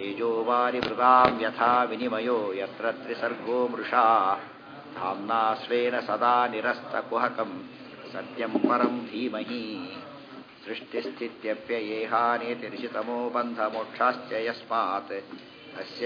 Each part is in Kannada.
तेजोवारिभृगां यथा विनिमयो यत्र त्रिसर्गो मृषा धाम्ना स्वेन सदा निरस्तकुहकं सत्यं परं धीमहि सृष्टिस्थित्यप्ययेहानेतिर्षितमो बन्धमोक्षाश्च यस्मात् अस्य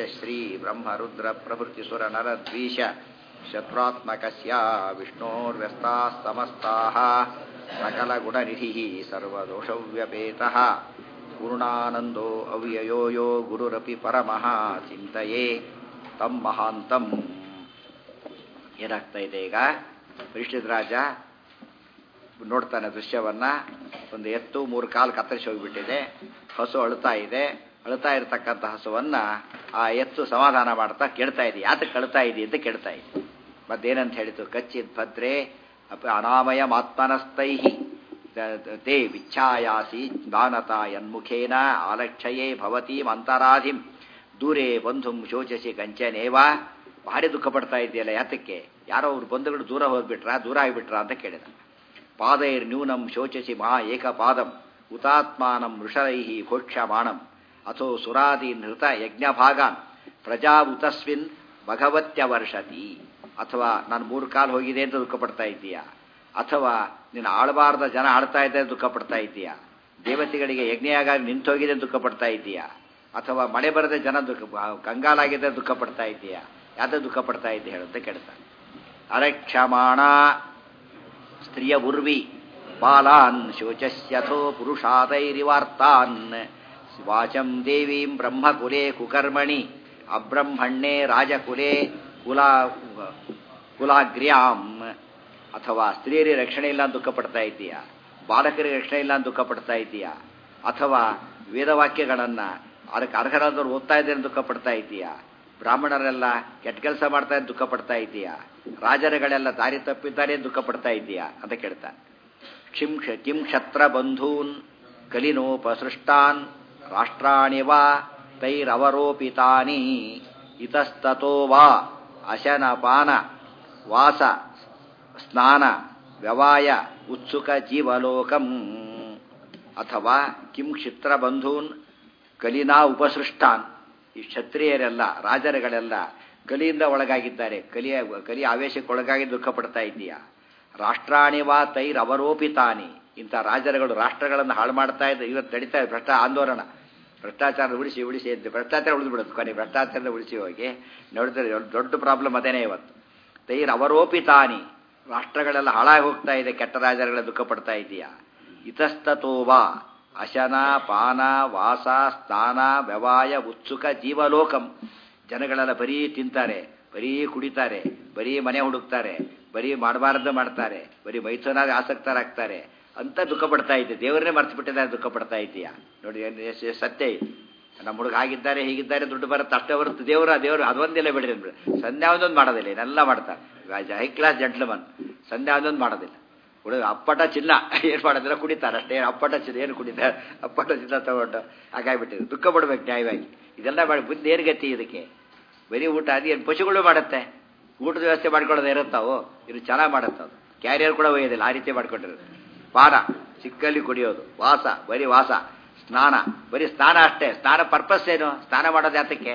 श्रीब्रह्मरुद्रप्रभृतिसुरनरद्वीष शत्रुत्मकस्य विष्णोर्व्यस्ताः समस्ताः सकलगुणनिधिः सर्वदोषव्यपेतः पूर्णानन्दो ಅವ್ಯಯೋ ಯೋ ಗುರುರಪಿ ಪರಮಃ ಚಿಂತೆಯೇ ತಮ್ಮ ಮಹಾಂತಂ ಏನಾಗ್ತಾ ಇದೆ ಈಗ ಪರೀಕ್ಷಿತ್ ರಾಜ ನೋಡ್ತಾನೆ ದೃಶ್ಯವನ್ನ ಒಂದು ಎತ್ತು ಮೂರು ಕಾಲು ಕತ್ತರಿಸಿ ಹೋಗಿಬಿಟ್ಟಿದೆ ಹಸು ಅಳುತ್ತಾ ಇದೆ ಅಳುತ್ತಾ ಇರತಕ್ಕಂಥ ಹಸುವನ್ನ ಆ ಎತ್ತು ಸಮಾಧಾನ ಮಾಡ್ತಾ ಕೇಳ್ತಾ ಇದೆ ಯಾತಕ್ಕೆ ಅಳುತ್ತಾ ಇದೆ ಅಂತ ಕೇಳ್ತಾ ಇದೆ ಮತ್ತೇನಂತ ಹೇಳಿತು ಕಚ್ಚಿತ್ ಭದ್ರೆ ಅನಾಮಯ ಮಾತ್ಮನಸ್ತೈಹಿ ತೇ ವಿಚ್ಛಾಯಾಸಿ ದಾನತ ಯನ್ಮುಖೇನ ಆಲಕ್ಷಯೇ ಭವತೀಂ ಅಂತರಾಧಿಂ ದೂರೇ ಬಂಧುಂ ಶೋಚಸಿ ಕಂಚನೇವ ಭಾರಿ ದುಃಖ ಪಡ್ತಾ ಇದೆಯಲ್ಲ ಯಾತಕ್ಕೆ ಯಾರೋ ಅವ್ರ ಬಂಧುಗಳು ದೂರ ಹೋಗ್ಬಿಟ್ರ ದೂರ ಆಗಿಬಿಟ್ರ ಅಂತ ಕೇಳಿದ ಪಾದೈರ್ ನ್ಯೂನಂ ಶೋಚಸಿ ಮಹಾ ಏಕಪಾದಂ ಹುತಾತ್ಮಾನಂ ಋಷರೈಹಿ ಭೋಕ್ಷ್ಯಮಾಣಂ ಅಥೋ ಸುರಾದಿ ನೃತ ಯಜ್ಞಭಾಗಾನ್ ಪ್ರಜಾವುತಸ್ವಿನ್ ಭಗವತ್ಯವರ್ಷತಿ ಅಥವಾ ನಾನು ಮೂರು ಕಾಲು ಹೋಗಿದೆ ಅಂತ ದುಃಖ ಪಡ್ತಾ ಇದ್ದೀಯಾ ಅಥವಾ ನೀನು ಆಳಬಾರ್ದ ಜನ ಆಡ್ತಾ ಇದ್ದರೆ ದುಃಖ ಪಡ್ತಾ ಇದ್ದೀಯಾ ದೇವತೆಗಳಿಗೆ ಯಜ್ಞಯಾಗ ನಿಂತೋಗಿದೆ ದುಃಖ ಪಡ್ತಾ ಇದ್ದೀಯಾ ಅಥವಾ ಮಳೆ ಬರದೆ ಜನ ದುಃಖ ಕಂಗಾಲಾಗಿದ್ದರೆ ದುಃಖ ಪಡ್ತಾ ಇದ್ದೀಯಾ ಯಾವ್ದು ದುಃಖ ಪಡ್ತಾ ಇದ್ದೀಯ ಹೇಳುತ್ತೆ ಕೇಳ್ತಾನೆ ಅರಕ್ಷಮಾಣ ಸ್ತ್ರೀಯ ಉರ್ವಿ ಬಾಲಾನ್ ಶೋಚಸ್ಯಥೋ ಪುರುಷಾದೈರಿವಾರ್ತಾನ್ ವಾಚಂ ದೇವೀಂ ಬ್ರಹ್ಮಕುಲೆ ಕುಕರ್ಮಣಿ ಅಬ್ರಹ್ಮಣ್ಣೆ ರಾಜಕುಲೆ ಕುಲಾ ಕುಲಾಗ್ರ್ಯಾಂ ಅಥವಾ ಸ್ತ್ರೀಯರಿಗೆ ರಕ್ಷಣೆ ಇಲ್ಲ ಅಂತ ದುಃಖ ಪಡ್ತಾ ಇದ್ದೀಯಾ ಬಾಲಕರಿಗೆ ರಕ್ಷಣೆ ಇಲ್ಲ ಅಂತ ದುಃಖ ಪಡ್ತಾ ಇದ್ದೀಯಾ ಅಥವಾ ವೇದವಾಕ್ಯಗಳನ್ನು ಅದಕ್ಕೆ ಅರ್ಹರಾದವ್ರು ಓದ್ತಾ ಇದ್ದಾರೆ ದುಃಖ ಪಡ್ತಾ ಇದ್ದೀಯಾ ಬ್ರಾಹ್ಮಣರೆಲ್ಲ ಕೆಟ್ಟ ಕೆಲಸ ಮಾಡ್ತಾ ಇದ್ದು ದುಃಖ ಪಡ್ತಾ ಇದ್ದೀಯಾ ರಾಜರುಗಳೆಲ್ಲ ದಾರಿ ತಪ್ಪಿದ್ದಾರೆ ದುಃಖ ಪಡ್ತಾ ಇದ್ದೀಯಾ ಅಂತ ಕೇಳ್ತಾನೆ ಕ್ಷಿಂ ಕಿಂ ಕ್ಷತ್ರ ಬಂಧೂನ್ ಕಲಿನೋಪಸೃಷ್ಟಾನ್ ರಾಷ್ಟ್ರಾಣಿ ವಾ ತೈರವರೋಪಿತಾನಿ ಇತಸ್ತತೋ ವಾ ಅಶನಪಾನ ವಾಸ ಸ್ನಾನ ವ್ಯವಾಯ ಉತ್ಸುಕ ಜೀವಲೋಕಂ ಅಥವಾ ಕಿಂ ಕ್ಷಿತ್ರ ಬಂಧೂನ್ ಕಲಿನಾ ಉಪಸೃಷ್ಟಾನ್ ಈ ಕ್ಷತ್ರಿಯರೆಲ್ಲ ರಾಜರುಗಳೆಲ್ಲ ಕಲಿಯಿಂದ ಒಳಗಾಗಿದ್ದಾರೆ ಕಲಿಯ ಕಲಿ ಆವೇಶಕ್ಕೆ ಒಳಗಾಗಿ ದುಃಖ ಪಡ್ತಾ ಇದ್ದೀಯಾ ರಾಷ್ಟ್ರಾಣಿವಾ ತೈರ್ ಅವರೋಪಿತಾನಿ ಇಂಥ ರಾಜರುಗಳು ರಾಷ್ಟ್ರಗಳನ್ನು ಹಾಳು ಮಾಡ್ತಾ ಇದ್ದ ಇವತ್ತು ನಡೀತಾ ಇದೆ ಭ್ರಷ್ಟ ಆಂದೋಲನ ಭ್ರಷ್ಟಾಚಾರ ಉಳಿಸಿ ಉಳಿಸಿ ಅಂತ ಭ್ರಷ್ಟಾಚಾರ ಉಳಿದು ಬಿಡೋದು ಕೊನೆ ಭ್ರಷ್ಟಾಚಾರದ ಉಳಿಸಿ ಹೋಗಿ ನೋಡಿದ್ರೆ ದೊಡ್ಡ ಪ್ರಾಬ್ಲಮ್ ಅದೇನೇ ಇವತ್ತು ತೈರ್ ಅವರೋಪಿತಾನಿ ರಾಷ್ಟ್ರಗಳೆಲ್ಲ ಹಾಳಾಗಿ ಹೋಗ್ತಾ ಇದೆ ಕೆಟ್ಟ ರಾಜರುಗಳ ದುಃಖ ಪಡ್ತಾ ಇದೆಯಾ ಇತಸ್ತತೋವಾ ಅಶನ ಪಾನ ವಾಸ ಸ್ನಾನ ವ್ಯವಾಯ ಉತ್ಸುಕ ಜೀವಲೋಕಂ ಜನಗಳೆಲ್ಲ ಬರೀ ತಿಂತಾರೆ ಬರೀ ಕುಡಿತಾರೆ ಬರೀ ಮನೆ ಹುಡುಕ್ತಾರೆ ಬರೀ ಮಾಡಬಾರ್ದು ಮಾಡ್ತಾರೆ ಬರೀ ಮೈಥುನಾಗ ಆಸಕ್ತರಾಗ್ತಾರೆ ಅಂತ ದುಃಖ ಪಡ್ತಾ ಇದ್ದೆ ದೇವರನ್ನೇ ಮರ್ತು ಬಿಟ್ಟಿದ್ದಾರೆ ದುಃಖ ಪಡ್ತಾ ಇದೆಯಾ ನೋಡಿ ಸತ್ಯ ನಮ್ಮ ಹುಡುಗ ಆಗಿದ್ದಾರೆ ಹೀಗಿದ್ದಾರೆ ದುಡ್ಡು ಬರುತ್ತೆ ಅಷ್ಟೇ ಹೊರತು ದೇವರು ದೇವರು ಅದೊಂದಿಲ್ಲ ಬಿಡ್ರಿ ಸಂಧ್ಯಾ ಒಂದೊಂದು ಮಾಡೋದಿಲ್ಲ ಇದೆಲ್ಲ ಮಾಡ್ತಾರೆ ಹೈ ಕ್ಲಾಸ್ ಜೆಂಟ್ಲ್ಮನ್ ಸಂಧ್ಯಾ ಒಂದೊಂದು ಮಾಡೋದಿಲ್ಲ ಹುಡುಗ ಅಪ್ಪಟ ಚಿನ್ನ ಏನು ಮಾಡೋದಿಲ್ಲ ಕುಡಿತಾರೆ ಅಷ್ಟೇ ಅಪ್ಪಟ ಚಿನ್ನ ಏನು ಕುಡಿತಾರೆ ಅಪ್ಪಟ ಚಿನ್ನ ತಗೊಂಡು ಹಾಗಾಗಿಬಿಟ್ಟಿದೆ ದುಃಖ ಪಡ್ಬೇಕು ನ್ಯಾಯವಾಗಿ ಇದೆಲ್ಲ ಮಾಡಿ ಬುದ್ಧಿ ಏನು ಗತಿ ಇದಕ್ಕೆ ಬರೀ ಊಟ ಅದು ಏನು ಪಶುಗಳು ಮಾಡುತ್ತೆ ಊಟದ ವ್ಯವಸ್ಥೆ ಮಾಡ್ಕೊಳ್ಳೋದು ಇರುತ್ತಾವೋ ಇದು ಚೆನ್ನಾಗಿ ಮಾಡುತ್ತೆ ಅದು ಕ್ಯಾರಿಯರ್ ಕೂಡ ಒಯ್ಯೋದಿಲ್ಲ ಆ ರೀತಿ ಮಾಡ್ಕೊಂಡಿರೋದು ಪಾನ ಸಿಕ್ಕಲ್ಲಿ ಕುಡಿಯೋದು ವಾಸ ಬರೀ ವಾಸ ಸ್ನಾನ ಬರೀ ಸ್ನಾನ ಅಷ್ಟೇ ಸ್ನಾನ ಪರ್ಪಸ್ ಏನು ಸ್ನಾನ ಮಾಡೋದು ಯಾತಕ್ಕೆ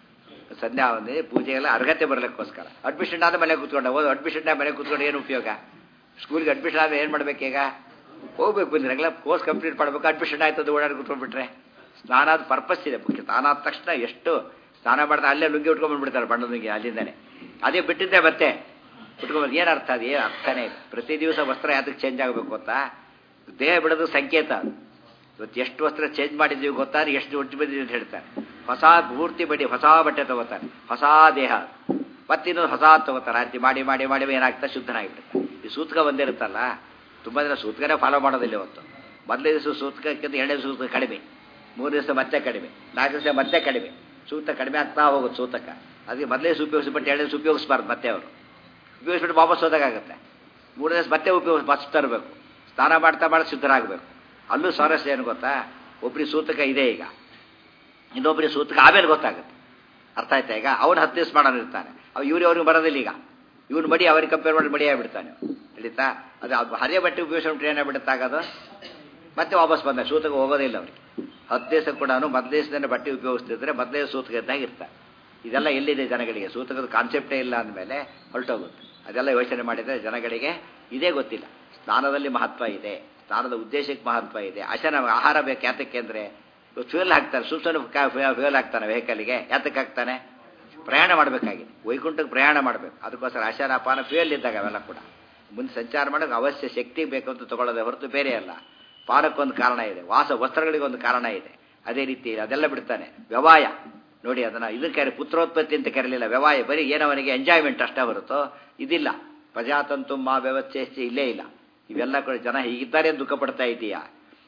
ಸಂಧ್ಯಾ ಒಂದು ಪೂಜೆಗೆಲ್ಲ ಅರ್ಹತೆ ಬರಲಿಕ್ಕೋಸ್ಕರ ಅಡ್ಮಿಷನ್ ಆದ ಮನೆ ಕೂತ್ಕೊಂಡ ಓದು ಅಡ್ಮಿಷನ್ ಮನೆ ಕೂತ್ಕೊಂಡು ಏನು ಉಪಯೋಗ ಸ್ಕೂಲ್ಗೆ ಅಡ್ಮಿಷನ್ ಆದರೆ ಏನು ಮಾಡಬೇಕೀಗ ಹೋಗ್ಬೇಕು ಬಂದ್ರೆ ಎಲ್ಲ ಕೋರ್ಸ್ ಕಂಪ್ಲೀಟ್ ಮಾಡಬೇಕು ಅಡ್ಮಿಷನ್ ಆಯ್ತದ ಓಡಾಡಿ ಕೂತ್ಕೊಂಡ್ಬಿಟ್ರೆ ಸ್ನಾನದ ಪರ್ಪಸ್ ಇದೆ ಮುಖ್ಯ ಸ್ನಾನ ಆದ ತಕ್ಷಣ ಎಷ್ಟು ಸ್ನಾನ ಮಾಡ್ತಾ ಅಲ್ಲೇ ಲುಂಗಿ ಉಟ್ಕೊಂಡ್ಬಂದ್ಬಿಡ್ತಾರೆ ಬಣ್ಣದ ಲುಂಗಿ ಅಲ್ಲಿಂದಾನೆ ಅದೇ ಬಿಟ್ಟಿದ್ದೆ ಮತ್ತೆ ಉಟ್ಕೊಂಡ್ಬಂದು ಏನು ಅರ್ಥ ಅದು ಏನು ಅರ್ಥನೇ ಪ್ರತಿ ದಿವಸ ವಸ್ತ್ರ ಯಾತಕ್ಕೆ ಚೇಂಜ್ ಆಗಬೇಕು ಗೊತ್ತಾ ದೇಹ ಬಿಡೋದು ಸಂಕೇತ ಅದು ಇವತ್ತು ಎಷ್ಟು ವಸ್ತ್ರ ಚೇಂಜ್ ಮಾಡಿದ್ದೀವಿ ಗೊತ್ತಾ ಎಷ್ಟು ಒಟ್ಟು ಬಂದಿದೆ ಅಂತ ಹೇಳ್ತಾರೆ ಹೊಸ ಪೂರ್ತಿ ಬಡಿ ಹೊಸ ಬಟ್ಟೆ ತಗೋತಾರೆ ಹೊಸ ದೇಹ ಮತ್ತಿನ್ನೊಂದು ಹೊಸ ತಗೋತಾರೆ ಆ ರೀತಿ ಮಾಡಿ ಮಾಡಿ ಮಾಡಿ ಏನಾಗ್ತಾ ಶುದ್ಧನಾಗಿಬಿಡುತ್ತೆ ಈ ಸೂತ್ಕ ಬಂದಿರುತ್ತಲ್ಲ ತುಂಬ ದಿನ ಸೂತ್ಕನೇ ಫಾಲೋ ಮಾಡೋದಿಲ್ಲ ಇವತ್ತು ಮೊದಲೇ ದಿವಸ ಸೂತ್ಕಕ್ಕಿಂತ ಎರಡನೇ ಸೂತಕ ಕಡಿಮೆ ಮೂರು ದಿವಸ ಮತ್ತೆ ಕಡಿಮೆ ನಾಲ್ಕು ದಿವಸ ಮತ್ತೆ ಕಡಿಮೆ ಸೂತ ಕಡಿಮೆ ಆಗ್ತಾ ಹೋಗುತ್ತೆ ಸೂತಕ ಅದಕ್ಕೆ ಮೊದಲೇ ಉಪಯೋಗಿಸ್ಬಿಟ್ಟು ಎರಡನೇ ದಿವಸ ಉಪಯೋಗಿಸ್ಬಾರ್ದು ಮತ್ತೆ ಅವರು ಉಪಯೋಗಿಸ್ಬಿಟ್ಟು ವಾಪಸ್ ಹೋದಾಗುತ್ತೆ ಮೂರು ದಿವಸ ಮತ್ತೆ ಉಪಯೋಗ ಬಸ್ ತರಬೇಕು ಸ್ನಾನ ಮಾಡ್ತಾ ಮಾಡಿ ಶುದ್ಧರಾಗಬೇಕು ಅಲ್ಲೂ ಸ್ವಾರಸ್ಯ ಏನು ಗೊತ್ತಾ ಒಬ್ಬರಿಗೆ ಸೂತಕ ಇದೆ ಈಗ ಇನ್ನೊಬ್ಬರಿಗೆ ಸೂತಕ ಆಮೇಲೆ ಗೊತ್ತಾಗುತ್ತೆ ಅರ್ಥ ಆಯ್ತಾ ಈಗ ಅವನು ಹತ್ತು ದಿವಸ ಮಾಡೋನು ಇರ್ತಾನೆ ಅವ್ ಇವ್ರು ಅವ್ರಿಗೆ ಬರೋದಿಲ್ಲ ಈಗ ಇವನು ಮಡಿ ಅವ್ರಿಗೆ ಕಂಪೇರ್ ಮಾಡಿ ಮಡಿ ಆಗ್ಬಿಡ್ತಾನೆ ತಿಳಿತಾ ಅದು ಹರಿಯ ಬಟ್ಟೆ ಉಪಯೋಗಿಸ್ಕೊಂಡು ಟ್ರೈನ್ ಆಗ್ಬಿಡುತ್ತಾಗದು ಮತ್ತೆ ವಾಪಸ್ ಬಂದ ಸೂತಕ ಹೋಗೋದಿಲ್ಲ ಅವ್ರಿಗೆ ಹತ್ತು ದಿವಸ ಕೂಡ ಮೊದಲ ದಿವಸದಿಂದ ಬಟ್ಟೆ ಉಪಯೋಗಿಸ್ತಿದ್ರೆ ಮೊದಲೇ ಸೂತಕದ್ದಾಗಿ ಇರ್ತಾರೆ ಇದೆಲ್ಲ ಎಲ್ಲಿದೆ ಜನಗಳಿಗೆ ಸೂತಕದ ಕಾನ್ಸೆಪ್ಟೇ ಇಲ್ಲ ಅಂದಮೇಲೆ ಹೊರಟೋಗುತ್ತೆ ಅದೆಲ್ಲ ಯೋಚನೆ ಮಾಡಿದರೆ ಜನಗಳಿಗೆ ಇದೇ ಗೊತ್ತಿಲ್ಲ ಸ್ನಾನದಲ್ಲಿ ಮಹತ್ವ ಇದೆ ಸ್ನಾನದ ಉದ್ದೇಶಕ್ಕೆ ಮಹತ್ವ ಇದೆ ಅಶನ ಆಹಾರ ಬೇಕು ಯಾತಕ್ಕೆ ಅಂದರೆ ಫ್ಯೂಯಲ್ ಹಾಕ್ತಾರೆ ಸುಮ್ಮನೆ ಫ್ಯೂಯಲ್ ಹಾಕ್ತಾನೆ ವೆಹಿಕಲ್ಗೆ ಯಾತಕ್ಕೆ ಹಾಕ್ತಾನೆ ಪ್ರಯಾಣ ಮಾಡಬೇಕಾಗಿದೆ ವೈಕುಂಠಕ್ಕೆ ಪ್ರಯಾಣ ಮಾಡಬೇಕು ಅದಕ್ಕೋಸ್ಕರ ಅಶನ ಪಾನ ಫ್ಯೂಯಲ್ ಇದ್ದಾಗ ಅವೆಲ್ಲ ಕೂಡ ಮುಂದೆ ಸಂಚಾರ ಮಾಡೋಕೆ ಅವಶ್ಯ ಶಕ್ತಿ ಬೇಕು ಅಂತ ತಗೊಳ್ಳೋದೇ ಹೊರತು ಬೇರೆ ಅಲ್ಲ ಪಾನಕ್ಕೊಂದು ಕಾರಣ ಇದೆ ವಾಸ ವಸ್ತ್ರಗಳಿಗೊಂದು ಕಾರಣ ಇದೆ ಅದೇ ರೀತಿ ಅದೆಲ್ಲ ಬಿಡ್ತಾನೆ ವ್ಯವಾಯ ನೋಡಿ ಅದನ್ನ ಇದಕ್ಕೆ ಪುತ್ರೋತ್ಪತ್ತಿ ಅಂತ ಕರೀಲಿಲ್ಲ ವ್ಯವಾಯ ಬರೀ ಏನವನಿಗೆ ಎಂಜಾಯ್ಮೆಂಟ್ ಅಷ್ಟೇ ಹೊರತು ಇದಿಲ್ಲ ಪ್ರಜಾತಂತು ಮಾ ವ್ಯವಸ್ಥೆ ಇಲ್ಲೇ ಇಲ್ಲ ಇವೆಲ್ಲ ಕೂಡ ಜನ ಹೀಗಿದ್ದಾರೆ ದುಃಖ ಪಡ್ತಾ ಇದೀಯಾ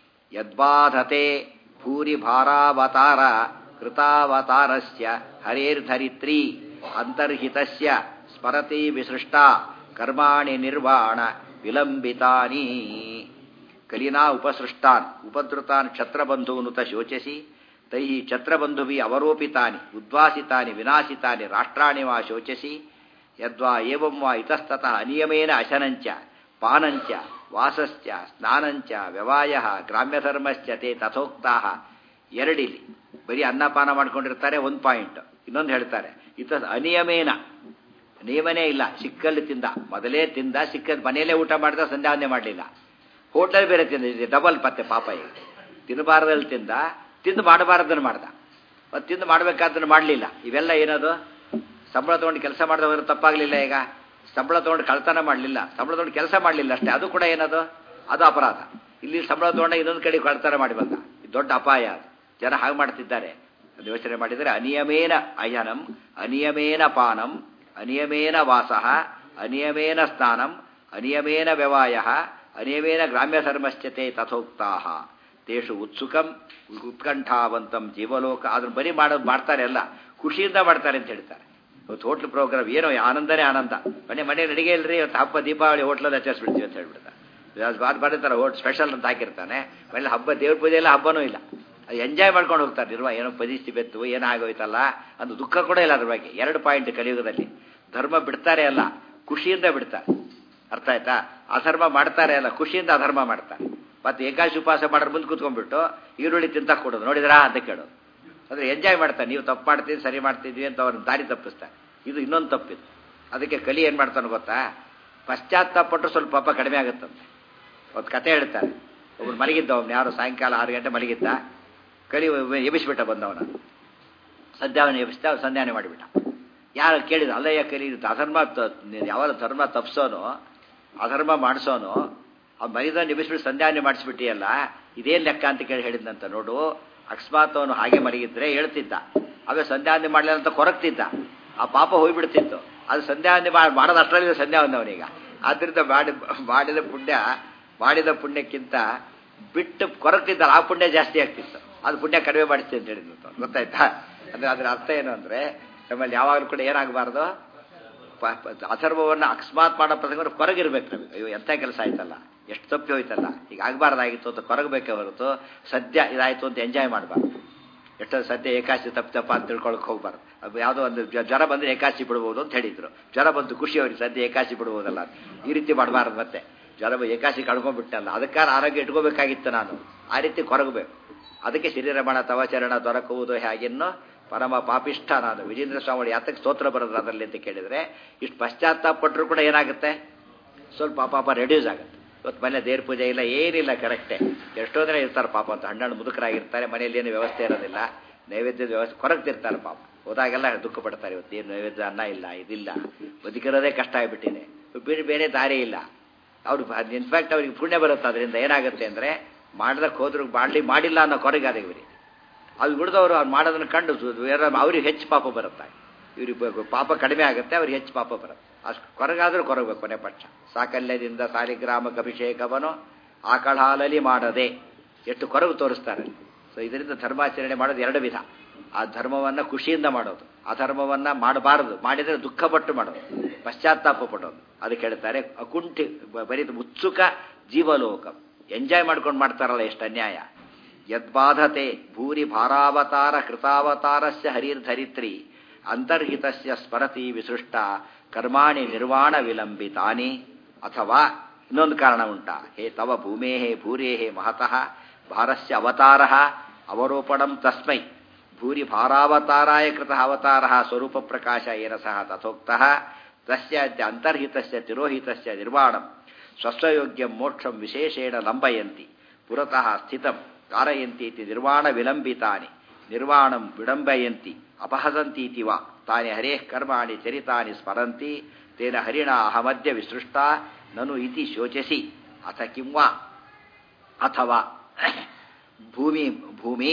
ಯದ್ಬಾಧತೆ ಭೂರಿ ಭಾರಾವತಾರ ಕೃತಾವತಾರಸ್ಯ ಹರೇರ್ಧರಿತ್ರಿ ಅಂತರ್ಹಿತಸ್ಯ ಸ್ಮರತಿ ವಿಸೃಷ್ಟ ಕರ್ಮಾಣಿ ನಿರ್ವಾಣ ವಿಲಂಬಿತಾನಿ ಕಲಿನಾ ಉಪಸೃಷ್ಟಾನ್ ಉಪದ್ರುತಾನ್ ಕ್ಷತ್ರಬಂಧೂನುತ ಶೋಚಸಿ ತೈ ಛತ್ರಬಂಧುಭಿ ಅವರೋಪಿತಾನಿ ಉದ್ವಾಸಿತಾನಿ ವಿನಾಶಿತಾನಿ ರಾಷ್ಟ್ರಾಣಿ ವಾ ಶೋಚಸಿ ಯದ್ವಾ ಏವಂ ವಾ ಇತಸ್ತತಃ ಅನಿಯಮೇನ ಅಶನಂಚ ಪಾನಂಚ ವಾಸಶ್ಚ ಸ್ನಾನಂಚ ವ್ಯವಾಯ ಗ್ರಾಮ್ಯಧರ್ಮಶ್ಚ ತೇ ತಥೋಕ್ತಾ ಎರಡಿಲಿ ಬರೀ ಅನ್ನಪಾನ ಮಾಡ್ಕೊಂಡಿರ್ತಾರೆ ಒಂದು ಪಾಯಿಂಟ್ ಇನ್ನೊಂದು ಹೇಳ್ತಾರೆ ಇತ ಅನಿಯಮೇನ ನಿಯಮನೇ ಇಲ್ಲ ಸಿಕ್ಕಲ್ಲಿ ತಿಂದ ಮೊದಲೇ ತಿಂದ ಸಿಕ್ಕದ ಮನೆಯಲ್ಲೇ ಊಟ ಮಾಡಿದ ಸಂಧ್ಯಾವಂದನೆ ಮಾಡಲಿಲ್ಲ ಹೋಟೆಲ್ ಬೇರೆ ತಿಂದ ಡಬಲ್ ಪತ್ತೆ ಪಾಪ ಈಗ ತಿನ್ನಬಾರದಲ್ಲಿ ತಿಂದ ತಿಂದು ಮಾಡಬಾರದನ್ನು ಮಾಡ್ದ ಮತ್ತು ತಿಂದು ಮಾಡಬೇಕಾದನ್ನು ಮಾಡಲಿಲ್ಲ ಇವೆಲ್ಲ ಏನದು ಸಂಬಳ ತೊಗೊಂಡು ಕೆಲಸ ಮಾಡಿದವರು ತಪ್ಪಾಗಲಿಲ್ಲ ಈಗ ಸಂಬಳ ತೊಗೊಂಡು ಕಳ್ತನ ಮಾಡಲಿಲ್ಲ ಸಂಬಳ ತೊಗೊಂಡು ಕೆಲಸ ಮಾಡಲಿಲ್ಲ ಅಷ್ಟೇ ಅದು ಕೂಡ ಏನದು ಅದು ಅಪರಾಧ ಇಲ್ಲಿ ಸಂಬಳ ತೊಗೊಂಡ ಇನ್ನೊಂದು ಕಡೆ ಕಳ್ತನ ಮಾಡಿ ಬಂದ ಇದು ದೊಡ್ಡ ಅಪಾಯ ಅದು ಜನ ಹಾಗೆ ಮಾಡ್ತಿದ್ದಾರೆ ಅದು ಯೋಚನೆ ಮಾಡಿದರೆ ಅನಿಯಮೇನ ಅಯನಂ ಅನಿಯಮೇನ ಪಾನಂ ಅನಿಯಮೇನ ವಾಸ ಅನಿಯಮೇನ ಸ್ನಾನಂ ಅನಿಯಮೇನ ವ್ಯವಾಯ ಅನಿಯಮೇನ ಗ್ರಾಮ್ಯಧರ್ಮಶ್ಚತೆ ತಥೋಕ್ತಾ ತೇಷು ಉತ್ಸುಕಂ ಉತ್ಕಂಠಾವಂತಂ ಜೀವಲೋಕ ಅದನ್ನು ಬರೀ ಮಾಡೋದು ಮಾಡ್ತಾರೆ ಅಲ್ಲ ಖುಷಿಯಿಂದ ಮಾಡ್ತಾರೆ ಅಂತ ಹೇಳ್ತಾರೆ ಇವತ್ತು ಹೋಟ್ಲ್ ಪ್ರೋಗ್ರಾಮ್ ಏನೋ ಆನಂದನೇ ಆನಂದ ಮನೆ ಮನೆ ಅಡಿಗೆ ಇಲ್ರಿ ಇವತ್ತು ಹಬ್ಬ ದೀಪಾವಳಿ ಹೋಟ್ಲಲ್ಲಿ ಆಚರಿಸ್ಬಿಡ್ತೀವಿ ಅಂತ ಹೇಳ್ಬಿಡ್ತಾರೆ ಅದು ಬರೀತಾರೆ ಹೋಟ್ ಸ್ಪೆಷಲ್ ಅಂತ ಹಾಕಿರ್ತಾನೆ ಮನೇಲಿ ಹಬ್ಬ ದೇವ್ರ ಪೂಜೆ ಎಲ್ಲ ಹಬ್ಬನೂ ಇಲ್ಲ ಅದು ಎಂಜಾಯ್ ಮಾಡ್ಕೊಂಡು ಹೋಗ್ತಾರೆ ನಿರ್ವ ಏನೋ ಪದಿಸ್ತಿ ಬೆತ್ತು ಏನೋ ಆಗೋಯ್ತಲ್ಲ ಅದು ದುಃಖ ಕೂಡ ಇಲ್ಲ ಅದ್ರ ಬಗ್ಗೆ ಎರಡು ಪಾಯಿಂಟ್ ಕಲಿಯುಗದಲ್ಲಿ ಧರ್ಮ ಬಿಡ್ತಾರೆ ಅಲ್ಲ ಖುಷಿಯಿಂದ ಬಿಡ್ತಾರೆ ಅರ್ಥ ಆಯ್ತಾ ಅಧರ್ಮ ಮಾಡ್ತಾರೆ ಅಲ್ಲ ಖುಷಿಯಿಂದ ಅಧರ್ಮ ಮಾಡ್ತಾರೆ ಮತ್ತೆ ಏಕಾಶಿ ಉಪವಾಸ ಮಾಡೋರು ಮುಂದೆ ಕೂತ್ಕೊಂಡ್ಬಿಟ್ಟು ಈರುಳ್ಳಿ ತಿಂತ ಕೊಡೋದು ನೋಡಿದ್ರಾ ಅಂತ ಕೇಳೋದು ಅಂದರೆ ಎಂಜಾಯ್ ಮಾಡ್ತಾನೆ ನೀವು ತಪ್ಪು ಮಾಡ್ತೀವಿ ಸರಿ ಮಾಡ್ತಿದ್ವಿ ಅಂತ ಅವ್ರನ್ನ ದಾರಿ ತಪ್ಪಿಸ್ತಾರೆ ಇದು ಇನ್ನೊಂದು ತಪ್ಪಿದು ಅದಕ್ಕೆ ಕಲಿ ಏನು ಮಾಡ್ತಾನೆ ಗೊತ್ತಾ ಪಶ್ಚಾತ್ತಾಪಟ್ಟರು ಸ್ವಲ್ಪ ಪಾಪ ಕಡಿಮೆ ಆಗುತ್ತಂತೆ ಒಂದು ಕತೆ ಹೇಳ್ತಾರೆ ಒಬ್ಬರು ಮಲಗಿದ್ದ ಅವ್ನು ಯಾರು ಸಾಯಂಕಾಲ ಆರು ಗಂಟೆ ಮಲಗಿದ್ದ ಕಲಿ ಎಬಿಸ್ಬಿಟ್ಟ ಬಂದವನ ಸಂಧ್ಯಾವನೆ ಎಬಿಸ್ತಾ ಅವ್ನು ಸಂಧ್ಯಾವನೆ ಮಾಡಿಬಿಟ್ಟ ಯಾರು ಕೇಳಿದ್ರು ಅಲ್ಲಯ್ಯ ಕಲಿ ಅಧರ್ಮ ಯಾವಾಗ ಧರ್ಮ ತಪ್ಸೋನು ಅಧರ್ಮ ಮಾಡಿಸೋನು ಅವ್ನು ಮರಿದ ನಿಭಿಸ್ಬಿಟ್ಟು ಸಂಧ್ಯಾವನೆ ಮಾಡಿಸ್ಬಿಟ್ಟಿಯಲ್ಲ ಇದೇನು ಲೆಕ್ಕ ಅಂತ ಕೇಳಿ ಹೇಳಿದ್ನಂತ ನೋಡು ಅಕಸ್ಮಾತ್ ಅವನು ಹಾಗೆ ಮಲಗಿದ್ರೆ ಹೇಳ್ತಿದ್ದ ಅವೇ ಸಂಧ್ಯಾವಂದನೆ ಮಾಡಲಿಲ್ಲ ಅಂತ ಕೊರಗ್ತಿದ್ದ ಆ ಪಾಪ ಹೋಗ್ಬಿಡ್ತಿತ್ತು ಅದು ಸಂಧ್ಯಾವಂದನೆ ಮಾಡೋದು ಅಷ್ಟರಲ್ಲಿ ಸಂಧ್ಯಾವಂದನೆ ಅವನೀಗ ಆದ್ದರಿಂದ ಮಾಡಿ ಮಾಡಿದ ಪುಣ್ಯ ಮಾಡಿದ ಪುಣ್ಯಕ್ಕಿಂತ ಬಿಟ್ಟು ಕೊರಗ್ತಿದ್ದಲ್ಲ ಆ ಪುಣ್ಯ ಜಾಸ್ತಿ ಆಗ್ತಿತ್ತು ಅದು ಪುಣ್ಯ ಕಡಿಮೆ ಮಾಡಿಸ್ತಿ ಅಂತ ಹೇಳಿದ್ದು ಗೊತ್ತಾಯ್ತಾ ಅಂದ್ರೆ ಅದರ ಅರ್ಥ ಏನು ಅಂದರೆ ನಮ್ಮಲ್ಲಿ ಯಾವಾಗಲೂ ಕೂಡ ಏನಾಗಬಾರ್ದು ಅಧರ್ಮವನ್ನು ಅಕಸ್ಮಾತ್ ಮಾಡೋ ಪ್ರಸಂಗ ಕೊರಗಿರ್ಬೇಕು ನಮಗೆ ಅಯ್ಯೋ ಎಂಥ ಕೆಲಸ ಆಯ್ತಲ್ಲ ಎಷ್ಟು ತಪ್ಪಿ ಹೋಯ್ತಲ್ಲ ಈಗ ಆಗಬಾರ್ದಾಗಿತ್ತು ಅಂತ ಕೊರಗಬೇಕೇ ಹೊರತು ಸದ್ಯ ಇದಾಯಿತು ಅಂತ ಎಂಜಾಯ್ ಮಾಡಬಾರ್ದು ಎಷ್ಟೋ ಸದ್ಯ ಏಕಾಶಿ ತಪ್ಪು ತಪ್ಪ ಅಂತ ತಿಳ್ಕೊಳಕ್ಕೆ ಹೋಗ್ಬಾರ್ದು ಅದು ಯಾವುದೋ ಒಂದು ಜ್ವರ ಬಂದರೆ ಏಕಾಶಿ ಬಿಡ್ಬೋದು ಅಂತ ಹೇಳಿದ್ರು ಜ್ವರ ಬಂದು ಖುಷಿ ಅವ್ರಿಗೆ ಸದ್ಯ ಏಕಾಶಿ ಬಿಡ್ಬೋದಲ್ಲ ಈ ರೀತಿ ಮಾಡಬಾರ್ದು ಮತ್ತೆ ಜ್ವರ ಏಕಾಶಿ ಕಳ್ಕೊಂಡ್ಬಿಟ್ಟಲ್ಲ ಅದಕ್ಕಾರ ಆರೋಗ್ಯ ಇಟ್ಕೋಬೇಕಾಗಿತ್ತು ನಾನು ಆ ರೀತಿ ಕೊರಗಬೇಕು ಅದಕ್ಕೆ ಶರೀರಮಣ ತವಚರಣ ದೊರಕುವುದು ಹೇಗೆನ್ನೋ ಪರಮ ಪಾಪಿಷ್ಠ ನಾನು ವಿಜೇಂದ್ರ ಸ್ವಾಮಿ ಯಾತಕ್ಕೆ ಸ್ತೋತ್ರ ಬರೋದು ಅದರಲ್ಲಿ ಅಂತ ಕೇಳಿದರೆ ಇಷ್ಟು ಪಶ್ಚಾತ್ತಾಪಟ್ಟರು ಕೂಡ ಏನಾಗುತ್ತೆ ಸ್ವಲ್ಪ ಪಾಪ ರೆಡ್ಯೂಸ್ ಆಗುತ್ತೆ ಇವತ್ತು ಮನೆ ದೇವ್ರ ಪೂಜೆ ಇಲ್ಲ ಏನಿಲ್ಲ ಕರೆಕ್ಟೇ ಎಷ್ಟೋ ದಿನ ಇರ್ತಾರೆ ಪಾಪ ಅಂತ ಹಣ್ಣು ಮುದುಕರಾಗಿರ್ತಾರೆ ಮನೆಯಲ್ಲಿ ಏನು ವ್ಯವಸ್ಥೆ ಇರೋದಿಲ್ಲ ನೈವೇದ್ಯದ ವ್ಯವಸ್ಥೆ ಕೊರಗ್ತಿರ್ತಾರೆ ಪಾಪ ಹೋದಾಗೆಲ್ಲ ದುಃಖ ಪಡ್ತಾರೆ ಇವತ್ತು ಏನು ನೈವೇದ್ಯ ಅನ್ನ ಇಲ್ಲ ಇದಿಲ್ಲ ಬದುಕಿರೋದೇ ಕಷ್ಟ ಆಗಿಬಿಟ್ಟಿದೆ ಬೇರೆ ಬೇರೆ ದಾರಿ ಇಲ್ಲ ಅವ್ರು ಇನ್ಫ್ಯಾಕ್ಟ್ ಅವ್ರಿಗೆ ಪುಣ್ಯ ಬರುತ್ತೆ ಅದರಿಂದ ಏನಾಗುತ್ತೆ ಅಂದರೆ ಮಾಡ್ದಕ್ಕೆ ಹೋದ್ರು ಮಾಡಲಿ ಮಾಡಿಲ್ಲ ಅನ್ನೋ ಕೊರಗಾದ ಇವ್ರಿಗೆ ಅದು ಬಿಡ್ದವರು ಅವ್ರು ಮಾಡೋದನ್ನು ಕಂಡು ಅವ್ರಿಗೆ ಹೆಚ್ಚು ಪಾಪ ಬರುತ್ತೆ ಇವ್ರಿಗೆ ಪಾಪ ಕಡಿಮೆ ಆಗುತ್ತೆ ಅವ್ರಿಗೆ ಹೆಚ್ಚು ಪಾಪ ಬರುತ್ತೆ ಅಷ್ಟು ಕೊರಗಾದರೂ ಕೊರಗಬೇಕು ಕೊನೆ ಪಕ್ಷ ಸಾಕಲ್ಯದಿಂದ ಸಾಲಿಗ್ರಾಮಕ್ಕೆ ಅಭಿಷೇಕವನ್ನು ಆಕಳ ಹಾಲಲ್ಲಿ ಮಾಡದೆ ಎಷ್ಟು ಕೊರಗು ತೋರಿಸ್ತಾರೆ ಸೊ ಇದರಿಂದ ಧರ್ಮಾಚರಣೆ ಮಾಡೋದು ಎರಡು ವಿಧ ಆ ಧರ್ಮವನ್ನು ಖುಷಿಯಿಂದ ಮಾಡೋದು ಆ ಧರ್ಮವನ್ನು ಮಾಡಬಾರದು ಮಾಡಿದರೆ ದುಃಖಪಟ್ಟು ಮಾಡೋದು ಪಶ್ಚಾತ್ತಾಪ ಪಡೋದು ಅದಕ್ಕೆ ಹೇಳ್ತಾರೆ ಅಕುಂಠಿ ಬರೀ ಉತ್ಸುಕ ಜೀವಲೋಕ ಎಂಜಾಯ್ ಮಾಡ್ಕೊಂಡು ಮಾಡ್ತಾರಲ್ಲ ಎಷ್ಟು ಅನ್ಯಾಯ ಯದ್ಬಾಧತೆ ಭೂರಿ ಭಾರಾವತಾರ ಕೃತಾವತಾರಸ್ಯ ಹರಿರ್ಧರಿತ್ರಿ ಅಂತರ್ಹಿತಸ್ಯ ಸ್ಮರತಿ ವಿಸೃಷ್ಟ ಕರ್ಮಾಣಿ ನಿರ್ವಾಣ ವಿಲಂಬಿತಾನಿ ಅಥವಾ ಇನ್ನೊಂದು ಕಾರಣ ಉಂಟಾ ಹೇ ತವ ಭೂಮೇ ಭೂರೇ ಮಹತಃ ಭಾರಸ್ಯ ಅವತಾರ ಅವರೋಪಣಂ ತಸ್ಮೈ ಭೂರಿ ಭಾರಾವತಾರಾಯ ಕೃತ ಅವತಾರ ಸ್ವರೂಪ ಪ್ರಕಾಶ ಏನ ಸಹ ತಥೋಕ್ತ ತಸ್ಯ ಅಂತರ್ಹಿತಸ್ಯ ತಿರೋಹಿತಸ್ಯ ನಿರ್ವಾಣಂ ಸ್ವಸ್ವಯೋಗ್ಯಂ ಮೋಕ್ಷಂ ವಿಶೇಷೇಣ ಲಂಬಯಂತಿ ಪುರತಃ ಸ್ಥಿತಂ ಕಾರಯಂತಿ ಇತಿ ನಿರ್ವಾಣ ವಿಲಂಬಿತಾನಿ ನಿರ್ವಾಣಂ ವಿಡಂಬಯಂತಿ ಅಪಹಸಂತೀತಿ ವಾ ತಾನಿ ಹರೇಃ ಕರ್ಮಾಣಿ ಚರಿತಾನಿ ಸ್ಮರಂತಿ ತೇನ ಹರಿಣ ಅಹಮದ್ಯ ವಿಸೃಷ್ಟ ನನು ಇತಿ ಶೋಚಸಿ ಅಥ ಕಿಂ ವಾ ಅಥವಾ ಭೂಮಿ ಭೂಮಿ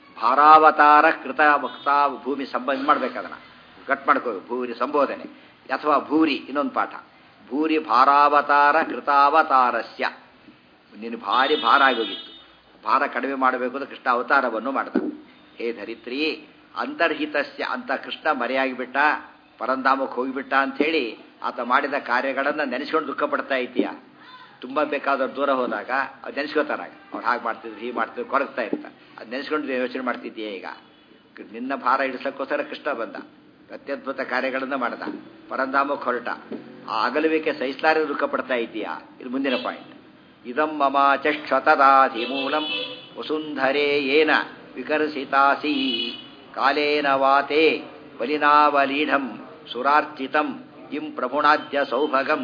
ಭಾರಾವತಾರ ಕೃತ ಭಕ್ತಾ ಭೂಮಿ ಸಂಬೋಧನೆ ಮಾಡ್ಬೇಕದನ್ನ ಕಟ್ ಮಾಡ್ಕೋ ಭೂರಿ ಸಂಬೋಧನೆ ಅಥವಾ ಭೂರಿ ಇನ್ನೊಂದು ಪಾಠ ಭೂರಿ ಭಾರಾವತಾರ ಕೃತಾವತಾರಸ್ಯ ನೀನು ಭಾರಿ ಭಾರ ಆಗೋಗಿತ್ತು ಭಾರ ಕಡಿಮೆ ಮಾಡಬೇಕು ಅಂತ ಕೃಷ್ಣ ಅವತಾರವನ್ನು ಮಾಡ್ದ ಹೇ ಧರಿತ್ರಿ ಅಂತರ್ಹಿತಸ್ಯ ಅಂತ ಕೃಷ್ಣ ಮರೆಯಾಗಿಬಿಟ್ಟ ಪರಂಧಾಮಕ್ಕೆ ಹೋಗಿಬಿಟ್ಟ ಅಂಥೇಳಿ ಆತ ಮಾಡಿದ ಕಾರ್ಯಗಳನ್ನು ನೆನೆಸ್ಕೊಂಡು ದುಃಖ ಪಡ್ತಾ ಇದ್ದೀಯ ತುಂಬ ಬೇಕಾದವ್ರು ದೂರ ಹೋದಾಗ ಅದು ನೆನೆಸ್ಕೋತಾರಾಗ ಅವ್ರು ಹಾಗೆ ಮಾಡ್ತಿದ್ರು ಹೀಗೆ ಮಾಡ್ತಿದ್ರು ಕೊರಗ್ತಾ ಇರ್ತಾರೆ ಅದು ನೆನೆಸ್ಕೊಂಡು ಯೋಚನೆ ಮಾಡ್ತಿದ್ದೀಯ ಈಗ ನಿನ್ನ ಭಾರ ಇಡಿಸೋಕ್ಕೋಸ್ಕರ ಕೃಷ್ಣ ಬಂದ ಅತ್ಯದ್ಭುತ ಕಾರ್ಯಗಳನ್ನು ಮಾಡ್ದ ಪರಂಧಾಮಕ್ಕೆ ಹೊರಟ ಆ ಅಗಲುವಿಕೆ ಸಹಿಸಲಾರೆ ದುಃಖ ಪಡ್ತಾ ಇದ್ದೀಯಾ ಇದು ಮುಂದಿನ ಪಾಯಿಂಟ್ ಇದಂ ಮಮ ಚಕ್ಷತದಾಧಿಮೂಲಂ ವಸುಂಧರೆ ಏನ ವಿಕರ್ಷಿತಾಸಿ ಕಾಲೇನ ವಾತೆ ಬಲಿನಾವಲೀಢಂ ಸುರಾರ್ಚಿತಂ ಇಂ ಪ್ರಭುಣಾದ್ಯ ಸೌಭಗಂ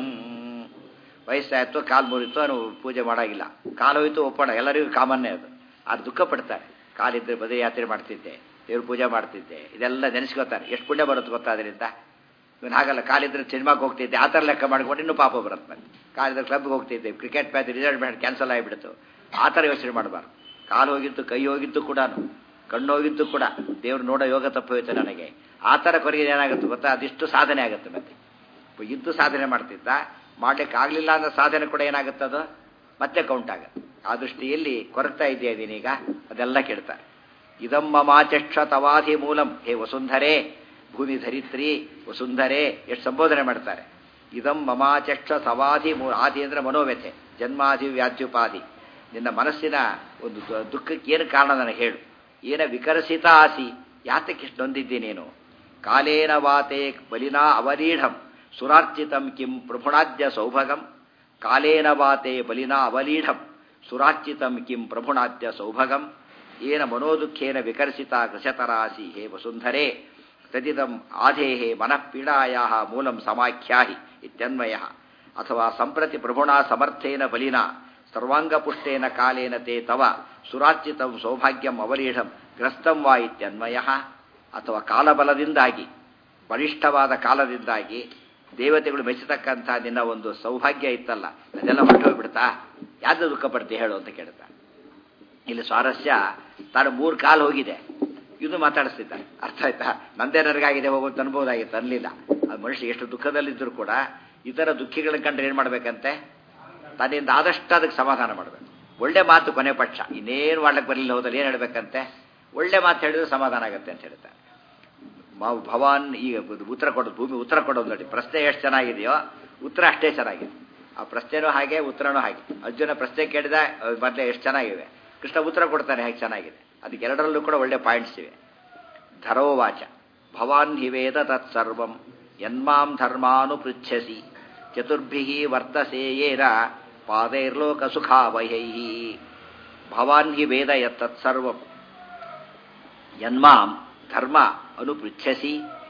ವಯಸ್ಸಾಯ್ತು ಕಾಲು ಮುರಿತು ಅವನು ಪೂಜೆ ಮಾಡಾಗಿಲ್ಲ ಕಾಲು ಹೋಯ್ತು ಒಪ್ಪಣ ಎಲ್ಲರಿಗೂ ಕಾಮನ್ನೇ ಅದು ಅದು ದುಃಖ ಪಡ್ತಾರೆ ಕಾಲಿದ್ರೆ ಬದೇ ಯಾತ್ರೆ ಮಾಡ್ತಿದ್ದೆ ದೇವ್ರ ಪೂಜೆ ಮಾಡ್ತಿದ್ದೆ ಇದೆಲ್ಲ ನೆನೆಸ್ಕೋತಾರೆ ಎಷ್ಟು ಪುಣ್ಯ ಬರುತ್ತೆ ಗೊತ್ತಾ ಅದರಿಂದ ಇವನು ಹಾಗಲ್ಲ ಕಾಲಿದ್ರೆ ಸಿನಿಮಾಗೆ ಹೋಗ್ತಿದ್ದೆ ಆ ಥರ ಲೆಕ್ಕ ಮಾಡ್ಕೊಂಡು ಇನ್ನೂ ಪಾಪ ಬರುತ್ತೆ ಮತ್ತೆ ಕಾಲಿದ್ರೆ ಕ್ಲಬ್ಗೆ ಹೋಗ್ತಿದ್ದೆ cricket match result match cancel ಆಗಿಬಿಡ್ತು ಆ ಥರ ಯೋಚನೆ ಮಾಡಬಾರ್ದು ಕಾಲು ಹೋಗಿದ್ದು ಕೈ ಹೋಗಿದ್ದು ಕೂಡ ಕಣ್ಣು ಹೋಗಿದ್ದು ಕೂಡ ದೇವ್ರು ನೋಡೋ ಯೋಗ ತಪ್ಪು ಹೋಯ್ತು ನನಗೆ ಆ ಥರ ಕೊರಗೆ ಏನಾಗುತ್ತೆ ಗೊತ್ತಾ ಅದಿಷ್ಟು ಸಾಧನೆ ಆಗುತ್ತೆ ಮತ್ತೆ ಇದ್ದು ಸಾಧನೆ ಮಾಡ್ತಿದ್ದ ಮಾಡ್ಲಿಕ್ಕೆ ಆಗಲಿಲ್ಲ ಅನ್ನೋ ಸಾಧನೆ ಕೂಡ ಏನಾಗುತ್ತೆ ಅದು ಮತ್ತೆ ಕೌಂಟ್ ಆಗುತ್ತೆ ಆ ದೃಷ್ಟಿಯಲ್ಲಿ ಕೊರಗ್ತಾ ಇದೆಯಾ ಇದೀನೀಗ ಅದೆಲ್ಲ ಕೇಳ್ತಾರೆ ಇದಂ ಮಮಾಚಕ್ಷ ತವಾಧಿ ಮೂಲಂ ಹೇ ವಸುಂಧರೆ ಭೂಮಿ ಧರಿತ್ರಿ ವಸುಂಧರೆ ಎಷ್ಟು ಸಂಬೋಧನೆ ಮಾಡ್ತಾರೆ ಇದಂ ಮಮಾಚಕ್ಷ ತವಾಧಿ ಮೂ ಆದಿ ಅಂದ್ರೆ ಮನೋವ್ಯಥೆ ಜನ್ಮಾಧಿ ವ್ಯಾಧ್ಯುಪಾಧಿ ನಿನ್ನ ಮನಸ್ಸಿನ ಒಂದು ದುಃಖಕ್ಕೆ ಏನು ಕಾರಣ ನನಗೆ ಹೇಳು ಏನ ವಿಕರಸಿತ ಆಸಿ ಯಾತಕ್ಕೆ ಇಷ್ಟು ನೊಂದಿದ್ದಿ ನೀನು ಕಾಲೇನ ವಾತೆ ಬಲಿನಾ ಅವಲೀಢಂ ಸುರಾರ್ಚಿತಂ ಕಿಂ ಪ್ರಭುಣಾದ್ಯ ಸೌಭಗಂ ಕಾಲೇನ ವಾತೆ ಬಲಿನಾ ಅವಲೀಢಂ ಸುರಾರ್ಚಿತಂ ಕಿಂ ಪ್ರಭುಣಾದ್ಯ ಸೌಭಗಂ ಏನ ಮನೋದುಃಖೇನ ವಿಕರ್ಷಿತ ಕೃಶತರಾಸಿ ಹೇ ವಸುಂಧರೆ ತದಿದಂ ಆಧೇಹೇ ಮನಃಪೀಡಾಯಾ ಮೂಲಂ ಸಮಾಖ್ಯಾಹಿ ಇತ್ಯನ್ವಯ ಅಥವಾ ಸಂಪ್ರತಿ ಪ್ರಭುಣಾ ಸಮರ್ಥೇನ ಬಲಿನಾ ಸರ್ವಾಂಗಪುಷ್ಟೇನ ಕಾಲೇನ ತೇ ತವ ಸುರಾರ್ಚಿತಂ ಸೌಭಾಗ್ಯಂ ಅವಲೀಢಂ ಗ್ರಸ್ತಂ ವಾ ಇತ್ಯನ್ವಯ ಅಥವಾ ಕಾಲಬಲದಿಂದಾಗಿ ಬಲಿಷ್ಠವಾದ ಕಾಲದಿಂದಾಗಿ ದೇವತೆಗಳು ಮೆಚ್ಚತಕ್ಕಂಥ ನಿನ್ನ ಒಂದು ಸೌಭಾಗ್ಯ ಇತ್ತಲ್ಲ ಅದೆಲ್ಲ ಹೊರಟೋಗ್ಬಿಡ್ತಾ ಯಾವ್ದು ದುಃಖ ಪಡ್ತಿ ಹೇಳು ಅಂತ ಕೇಳ್ತಾ ಇಲ್ಲಿ ಸ್ವಾರಸ್ಯ ತಾನು ಮೂರು ಕಾಲು ಹೋಗಿದೆ ಇದು ಮಾತಾಡಿಸ್ತಿದ್ದಾರೆ ಅರ್ಥ ಆಯ್ತಾ ನಂದೇ ನನಗಾಗಿದೆ ಹೋಗೋದು ಅನ್ಬೋದಾಗಿತ್ತು ಅನ್ಲಿಲ್ಲ ಅದು ಮನುಷ್ಯ ಎಷ್ಟು ದುಃಖದಲ್ಲಿದ್ದರೂ ಕೂಡ ಇತರ ದುಃಖಿಗಳನ್ನ ಕಂಡ್ರೆ ಏನು ಮಾಡ್ಬೇಕಂತೆ ತನ್ನಿಂದ ಆದಷ್ಟು ಅದಕ್ಕೆ ಸಮಾಧಾನ ಮಾಡಬೇಕು ಒಳ್ಳೆ ಮಾತು ಕೊನೆ ಪಕ್ಷ ಇನ್ನೇನು ಮಾಡ್ಲಿಕ್ಕೆ ಬರಲಿಲ್ಲ ಹೋದಲ್ಲಿ ಏನು ಹೇಳ್ಬೇಕಂತೆ ಒಳ್ಳೆ ಮಾತು ಹೇಳಿದ್ರೆ ಸಮಾಧಾನ ಆಗುತ್ತೆ ಅಂತ ಹೇಳ್ತಾರೆ ಮಾವು ಭವಾನ್ ಈಗ ಉತ್ತರ ಕೊಡೋದು ಭೂಮಿ ಉತ್ತರ ಕೊಡೋದು ನೋಡಿ ಪ್ರಶ್ನೆ ಎಷ್ಟು ಚೆನ್ನಾಗಿದೆಯೋ ಉತ್ತರ ಅಷ್ಟೇ ಚೆನ್ನಾಗಿದೆ ಆ ಪ್ರಶ್ನೆನೂ ಹಾಗೆ ಉತ್ತರನೂ ಹಾಗೆ ಅರ್ಜುನ ಪ್ರಶ್ನೆ ಕೇಳಿದ ಮೊದಲೇ ಎಷ್ಟು ಚೆನ್ನಾಗಿವೆ ಕೃಷ್ಣ ಉತ್ತರ ಕೊಡ್ತಾನೆ ಹೇಗೆ ಚೆನ್ನಾಗಿದೆ ಅದಕ್ಕೆ ಎರಡರಲ್ಲೂ ಕೂಡ ಒಳ್ಳೆ ಪಾಯಿಂಟ್ಸ್ ಇವೆ ಧರೋವಾಚ ಭವಾನ್ ಹಿ ವೇದ ತತ್ಸರ್ವಂ ಯನ್ಮಾಂ ಧರ್ಮಾನು ಪೃಚ್ಛಸಿ ಚತುರ್ಭಿ ವರ್ತಸೇಯೇರ ಪಾದೈರ್ಲೋಕ ಸುಖಾವಹೈ ಭವಾನ್ ಹಿ ವೇದ ಯತ್ತತ್ಸರ್ವಂ ಯನ್ಮಾಂ ಧರ್ಮ ಅನುಪೃಚ್ಛಸಿ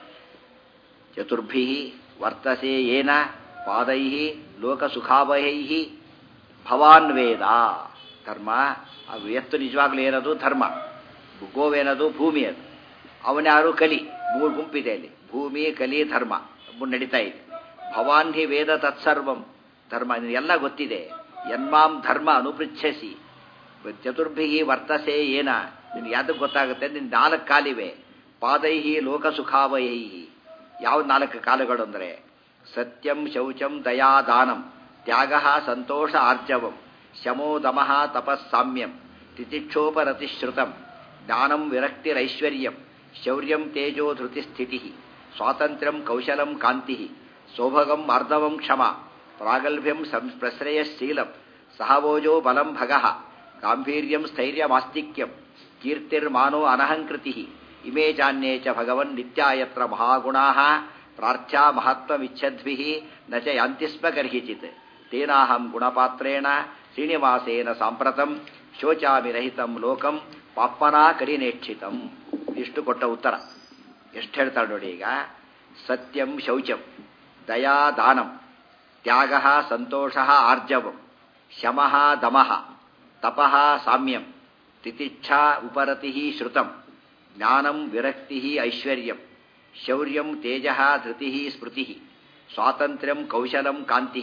ಚತುರ್ಭಿ ವರ್ತಸೆ ಏನ ಪಾದೈ ಲೋಕಸುಖಾವಹೈ ಭವಾನ್ ವೇದ ಧರ್ಮ ಅದು ಎತ್ತು ನಿಜವಾಗ್ಲೂ ಏನದು ಧರ್ಮ ಗೋವೇನದು ಭೂಮಿ ಅದು ಅವನ್ಯಾರು ಕಲಿ ಮೂರು ಗುಂಪಿದೆ ಅಲ್ಲಿ ಭೂಮಿ ಕಲಿ ಧರ್ಮ ನಡೀತಾ ಇದೆ ಭವಾನ್ ಹಿ ವೇದ ತತ್ಸರ್ವಂ ಧರ್ಮ ಎಲ್ಲ ಗೊತ್ತಿದೆ ಯನ್ಮಾಂ ಧರ್ಮ ಅನುಪೃಚ್ಛಸಿ ಚತುರ್ಭಿ ವರ್ತಸೆ ಏನ ನಿನ್ಗೆ ಯಾವ್ದಕ್ಕೆ ಗೊತ್ತಾಗುತ್ತೆ ನಿನ್ ನಾಲ್ಕು ಕಾಲಿವೆ ಪಾದೈಹಿ ಲೋಕಸುಖಾವಯೈಹಿ ಯಾವ ನಾಲ್ಕು ಕಾಲುಗಳು ಅಂದರೆ ಸತ್ಯಂ ಶೌಚಂ ದಯಾದಾನಂ ತ್ಯಾಗ ಸಂತೋಷ ಆರ್ಜವಂ ಶಮೋ ದಮಃ ತಪಸ್ಸಾಮ್ಯಂ ತಿತಿಕ್ಷೋಪರತಿಶ್ರುತಂ ಜ್ಞಾನಂ ವಿರಕ್ತಿರೈಶ್ವರ್ಯಂ ಶೌರ್ಯಂ ತೇಜೋ ಧೃತಿಸ್ಥಿತಿ ಸ್ವಾತಂತ್ರ್ಯಂ ಕೌಶಲಂ ಕಾಂತಿ ಸೌಭಗಂ ಅರ್ಧವಂ ಕ್ಷಮ ಪ್ರಾಗಲ್ಭ್ಯಂ ಪ್ರಶ್ರಯಶೀಲಂ ಸಹವೋಜೋ ಬಲಂ ಭಗಃ ಗಾಂಭೀರ್ಯಂ ಸ್ಥೈರ್ಯಮಾಸ್ತಿಕ್ಯಂ ಕೀರ್ತಿರ್ಮಾನೋ ಅನಹಂಕೃತಿ ಇಮೇ ಚಾನ್ಯೇ ಚ ಭಗವನ್ ನಿತ್ಯಾಯತ್ರ ಮಹಾಗುಣಾ ಪ್ರಾರ್ಥ್ಯಾ ಮಹಾತ್ಮವಿಚ್ಛದ್ಭಿ ನ ಚ ಯಾಂತಿ ಸ್ಮ ಗರ್ಹಿಚಿತ್ ತೇನಾಹಂ ಗುಣಪಾತ್ರೇಣ ಶ್ರೀನಿವಾಸೇನ ಸಾಂಪ್ರತಂ ಶೋಚಾಮಿ ರಹಿತಂ ಲೋಕಂ ಪಾಪನಾ ಕರಿನೇಕ್ಷಿತಂ ಇಷ್ಟು ಕೊಟ್ಟ ಉತ್ತರ ಎಷ್ಟು ಹೇಳ್ತಾಳೆ ನೋಡಿ ಈಗ ಸತ್ಯಂ ಶೌಚಂ ದಯಾ ದಾನಂ ತ್ಯಾಗ ಸಂತೋಷ ಆರ್ಜವಂ ಶಮಃ ದಮಃ ತಪಃ ಸಾಮ್ಯಂ ತಿತಿಚ್ಛಾ ಉಪರತಿ ಶ್ರುತಂ ಜ್ಞಾನಂ ವಿರಕ್ತಿ ಐಶ್ವರ್ಯಂ ಶೌರ್ಯಂ ತೇಜ ಧೃತಿ ಸ್ಮೃತಿ ಸ್ವಾತಂತ್ರ್ಯಂ ಕೌಶಲಂ ಕಾಂತಿ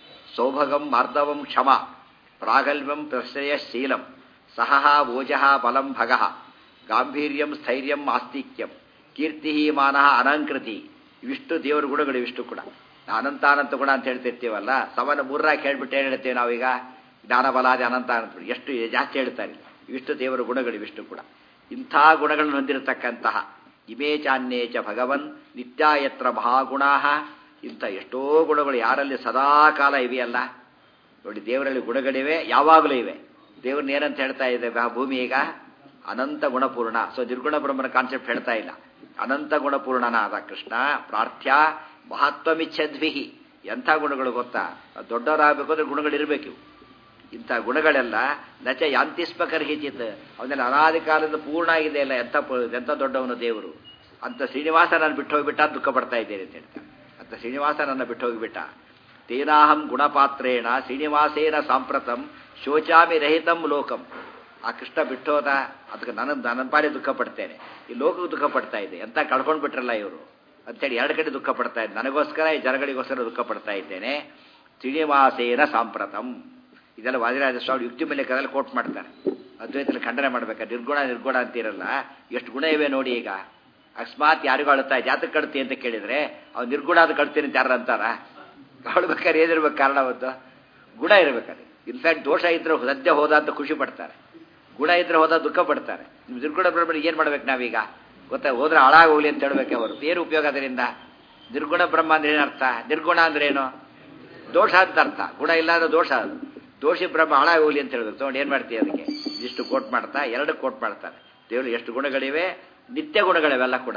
ಸೌಭಗಂ ಮಾರ್ದವಂ ಕ್ಷಮ ಪ್ರಾಗಲ್ಭ್ಯಂ ಪ್ರಶ್ರಯಶೀಲಂ ಸಹಃ ಓಜಃ ಬಲಂ ಭಗಃ ಗಾಂಭೀರ್ಯಂ ಸ್ಥೈರ್ಯಂ ಆಸ್ತಿಕ್ಯಂ ಕೀರ್ತಿ ಮಾನಃ ಅನಂಕೃತಿ ಇವಿಷ್ಟು ದೇವರ ಗುಣಗಳು ಇವಿಷ್ಟು ಕೂಡ ಅನಂತ ಅನಂತ ಗುಣ ಅಂತ ಹೇಳ್ತಿರ್ತೀವಲ್ಲ ಸವನ ಮೂರ್ರಾಗಿ ಹೇಳ್ಬಿಟ್ಟು ಏನು ಹೇಳ್ತೇವೆ ನಾವೀಗ ಜ್ಞಾನ ಬಲಾದಿ ಅನಂತ ಅನಂತ ಎಷ್ಟು ಜಾಸ್ತಿ ಹೇಳ್ತಾರೆ ಇವಿಷ್ಟು ದೇವರ ಗುಣಗಳು ಇವಿಷ್ಟು ಕೂಡ ಇಂಥ ಗುಣಗಳನ್ನು ಹೊಂದಿರತಕ್ಕಂತಹ ಇಮೇ ಚಾನ್ಯೇಚ ಭಗವನ್ ನಿತ್ಯಾಯತ್ರ ಮಹಾಗುಣಾ ಇಂಥ ಎಷ್ಟೋ ಗುಣಗಳು ಯಾರಲ್ಲಿ ಸದಾ ಕಾಲ ಇವೆಯಲ್ಲ ನೋಡಿ ದೇವರಲ್ಲಿ ಗುಣಗಳಿವೆ ಯಾವಾಗಲೂ ಇವೆ ದೇವ್ರನ್ನ ಏನಂತ ಹೇಳ್ತಾ ಇದೆ ಆ ಭೂಮಿ ಈಗ ಅನಂತ ಗುಣಪೂರ್ಣ ಸೊ ನಿರ್ಗುಣ ಬ್ರಹ್ಮನ ಕಾನ್ಸೆಪ್ಟ್ ಹೇಳ್ತಾ ಇಲ್ಲ ಅನಂತ ಗುಣಪೂರ್ಣನಾದ ಕೃಷ್ಣ ಪ್ರಾರ್ಥ್ಯ ಮಹತ್ವಮಿಚ್ಛದ್ವಿಹಿ ಎಂಥ ಗುಣಗಳು ಗೊತ್ತಾ ದೊಡ್ಡವರಾಗಬೇಕು ಅಂದ್ರೆ ಗುಣಗಳಿರಬೇಕು ಇಂಥ ಗುಣಗಳೆಲ್ಲ ನಚ ಯಾಂತಿಸ್ಮಕರ್ಹಿಚಿತ್ ಅವನ್ನೆಲ್ಲ ಅನಾದಿ ಕಾಲದ ಪೂರ್ಣ ಆಗಿದೆ ಅಲ್ಲ ಎಂಥ ಎಂಥ ದೊಡ್ಡವನು ದೇವರು ಅಂತ ಶ್ರೀನಿವಾಸ ನಾನು ಬಿಟ್ಟು ಹೋಗಿಬಿಟ್ಟ ದುಃಖ ಪಡ್ತಾ ಇದ್ದೇನೆ ಅಂತ ಹೇಳ್ತಾರೆ ಅಂತ ಶ್ರೀನಿವಾಸ ನನ್ನ ಬಿಟ್ಟು ಹೋಗಿಬಿಟ್ಟ ತೇನಾಹಂ ಗುಣಪಾತ್ರೇಣ ಶ್ರೀನಿವಾಸೇನ ಸಾಂಪ್ರತಂ ಶೋಚಾಮಿ ರಹಿತಂ ಲೋಕಂ ಆ ಕೃಷ್ಣ ಬಿಟ್ಟೋದ ಅದಕ್ಕೆ ನನ್ನ ನನ್ನ ಪಾಡಿ ದುಃಖ ಪಡ್ತೇನೆ ಈ ಲೋಕಕ್ಕೆ ದುಃಖ ಪಡ್ತಾ ಇದೆ ಎಂತ ಕಳ್ಕೊಂಡು ಬಿಟ್ರಲ್ಲ ಇವರು ಅಂತೇಳಿ ಎರಡು ಕಡೆ ದುಃಖ ಪಡ್ತಾ ಇದ್ದೆ ನನಗೋಸ್ಕರ ಈ ಜನಗಳಿಗೋಸ್ಕರ ದುಃಖ ಪಡ್ತಾ ಇದ್ದೇನೆ ಶ್ರೀನಿವಾಸೇನ ಸಾಂಪ್ರತಂ ಇದೆಲ್ಲ ವಾದಿರಾಜ ಸ್ವಾಮಿ ಯುಕ್ತಿ ಮೇಲೆ ಕದಲ್ಲಿ ಕೋಟ್ ಮಾಡ್ತಾರೆ ಅದ್ವೈತಲ್ಲಿ ಖಂಡನೆ ಮಾಡ್ಬೇಕಾ ನಿರ್ಗುಣ ನಿರ್ಗುಣ ಅಂತಿರಲ್ಲ ಎಷ್ಟು ಗುಣ ಇವೆ ನೋಡಿ ಈಗ ಅಕಸ್ಮಾತ್ ಯಾರಿಗೂ ಅಳುತ್ತಾ ಜಾತಕ ಕಡ್ತಿ ಅಂತ ಕೇಳಿದ್ರೆ ಅವ್ನು ನಿರ್ಗುಣ ಅದು ಕಡ್ತೀನಿ ಅಂತ ಯಾರು ಅಂತಾರ ಅಳ್ಬೇಕಾದ್ರೆ ಏನಿರ್ಬೇಕು ಕಾರಣ ಒಂದು ಗುಣ ಇರ್ಬೇಕಾದ್ರೆ ಇನ್ಫ್ಯಾಕ್ಟ್ ದೋಷ ಇದ್ರೆ ಸದ್ಯ ಹೋದ ಅಂತ ಖುಷಿ ಪಡ್ತಾರೆ ಗುಣ ಇದ್ರೆ ಹೋದ ದುಃಖ ಪಡ್ತಾರೆ ನಿಮ್ ನಿರ್ಗುಣ ಬ್ರಹ್ಮ ಏನ್ ಮಾಡ್ಬೇಕು ನಾವೀಗ ಗೊತ್ತಾ ಹೋದ್ರೆ ಹಾಳಾಗೋಗ್ಲಿ ಅಂತ ಹೇಳ್ಬೇಕೆ ಹೊರತು ಏನು ಉಪಯೋಗ ಅದರಿಂದ ನಿರ್ಗುಣ ಬ್ರಹ್ಮ ಅಂದ್ರೆ ಏನರ್ಥ ನಿರ್ಗುಣ ಅಂದ್ರೆ ಏನು ದೋಷ ಅಂತ ಅರ್ಥ ಗುಣ ಇಲ್ಲ ಅಂದ್ರೆ ದೋಷ ಅದು ದೋಷಿ ಬ್ರಹ್ಮ ಹಾಳಾಗೋಗ್ಲಿ ಅಂತ ಹೇಳ್ಬೇಕು ತಗೊಂಡು ಏನ್ ಮಾಡ್ತೀಯ ಅದಕ್ಕೆ ಇಷ್ಟು ಕೋಟ್ ಮಾಡ್ತಾ ಎರಡು ಕೋಟ್ ಮಾಡ್ತಾರೆ ದೇವರು ಎಷ್ಟು ಗುಣಗಳಿವೆ ನಿತ್ಯ ಗುಣಗಳಿವೆಲ್ಲ ಕೂಡ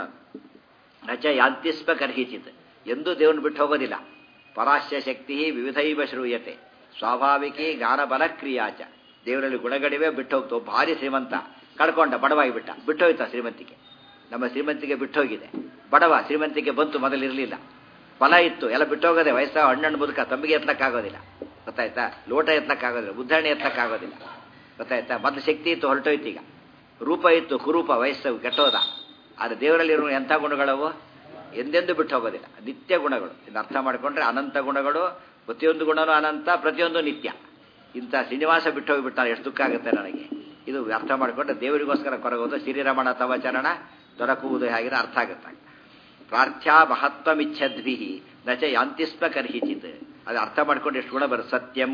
ನಚ ಯಾಂತಿಸ್ಮ ಕರ್ಹಿಚಿತ್ ಎಂದೂ ದೇವ್ರನ್ನ ಬಿಟ್ಟು ಹೋಗೋದಿಲ್ಲ ಪರಾಶ್ಯ ಶಕ್ತಿ ವಿವಿಧೈವ ಶ್ರೂಯತೆ ಸ್ವಾಭಾವಿಕಿ ಜ್ಞಾನ ಬಲ ಕ್ರಿಯಾಚ ದೇವರಲ್ಲಿ ಗುಣಗಳಿವೆ ಬಿಟ್ಟು ಹೋಗ್ತು ಭಾರಿ ಶ್ರೀಮಂತ ಕಳ್ಕೊಂಡ ಬಡವಾಗಿ ಬಿಟ್ಟ ಬಿಟ್ಟೋಯ್ತ ಶ್ರೀಮಂತಿಗೆ ನಮ್ಮ ಶ್ರೀಮಂತಿಗೆ ಬಿಟ್ಟೋಗಿದೆ ಬಡವ ಶ್ರೀಮಂತಿಗೆ ಬಂತು ಮೊದಲಿರಲಿಲ್ಲ ಫಲ ಇತ್ತು ಎಲ್ಲ ಬಿಟ್ಟೋಗದೆ ವಯಸ್ಸ ಹಣ್ಣಣ್ಣು ಬದುಕ ತಮ್ಮಿಗೆ ಎತ್ತಕ್ಕಾಗೋದಿಲ್ಲ ಗೊತ್ತಾಯ್ತಾ ಲೋಟ ಎತ್ತಕ್ಕಾಗೋದಿಲ್ಲ ಉದ್ಧರಣೆ ಎತ್ತಕ್ಕಾಗೋದಿಲ್ಲ ಗೊತ್ತಾಯ್ತಾ ಮೊದಲು ಶಕ್ತಿ ಇತ್ತು ಹೊರಟೋಯ್ತು ಈಗ ರೂಪ ಇತ್ತು ಕುರೂಪ ವಯಸ್ಸು ಕೆಟ್ಟೋದ ಆದರೆ ದೇವರಲ್ಲಿರುವ ಎಂಥ ಗುಣಗಳವು ಎಂದೆಂದು ಬಿಟ್ಟು ಹೋಗೋದಿಲ್ಲ ನಿತ್ಯ ಗುಣಗಳು ಇದನ್ನ ಅರ್ಥ ಮಾಡಿಕೊಂಡ್ರೆ ಅನಂತ ಗುಣಗಳು ಪ್ರತಿಯೊಂದು ಗುಣನೂ ಅನಂತ ಪ್ರತಿಯೊಂದು ನಿತ್ಯ ಇಂಥ ಶ್ರೀನಿವಾಸ ಬಿಟ್ಟು ಹೋಗಿಬಿಟ್ಟಾರೆ ಎಷ್ಟು ದುಃಖ ಆಗುತ್ತೆ ನನಗೆ ಇದು ಅರ್ಥ ಮಾಡಿಕೊಂಡ್ರೆ ದೇವರಿಗೋಸ್ಕರ ಕೊರಗೋದು ಶ್ರೀರಮಣ ತವ ಚರಣ ದೊರಕುವುದು ಹೇಗಿರೋ ಅರ್ಥ ಆಗುತ್ತೆ ಪ್ರಾರ್ಥ್ಯ ಮಹತ್ವಮಿಚ್ಛದ್ವಿ ನಚ ಯಾಂತಿಸ್ಮ ಕರ್ಹಿಚಿತ್ ಅದು ಅರ್ಥ ಮಾಡ್ಕೊಂಡು ಎಷ್ಟು ಗುಣ ಬರುತ್ತೆ ಸತ್ಯಂ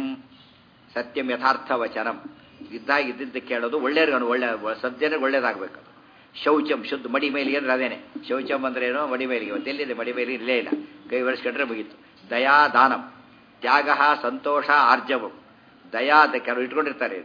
ಸತ್ಯಂ ಯಥಾರ್ಥ ವಚನಂ ಇದ್ದಾಗ ಇದ್ದಿದ್ದು ಕೇಳೋದು ಒಳ್ಳೆಯವ್ರಿಗೆ ಒಳ್ಳೆ ಸದ್ಯನಿಗೆ ಒಳ್ಳೇದಾಗಬೇಕು ಶೌಚಂ ಶುದ್ಧ ಮಡಿ ಮೇಲಿಗೆ ಅಂದ್ರೆ ಅದೇನೆ ಶೌಚಂ ಅಂದ್ರೆ ಏನೋ ಮಡಿ ಮೇಲಿಗೆ ಇವತ್ತು ಎಲ್ಲಿದೆ ಮಡಿ ಮೇಲಿಗೆ ಇಲ್ಲೇ ಇಲ್ಲ ಕೈ ಒರೆಸ್ಕೊಂಡ್ರೆ ಮುಗೀತು ದಯಾ ದಾನಂ ತ್ಯಾಗ ಸಂತೋಷ ಆರ್ಜವಂ ದಯಾ ಅಂತ ಕೆಲವರು ಇಟ್ಕೊಂಡಿರ್ತಾರೆ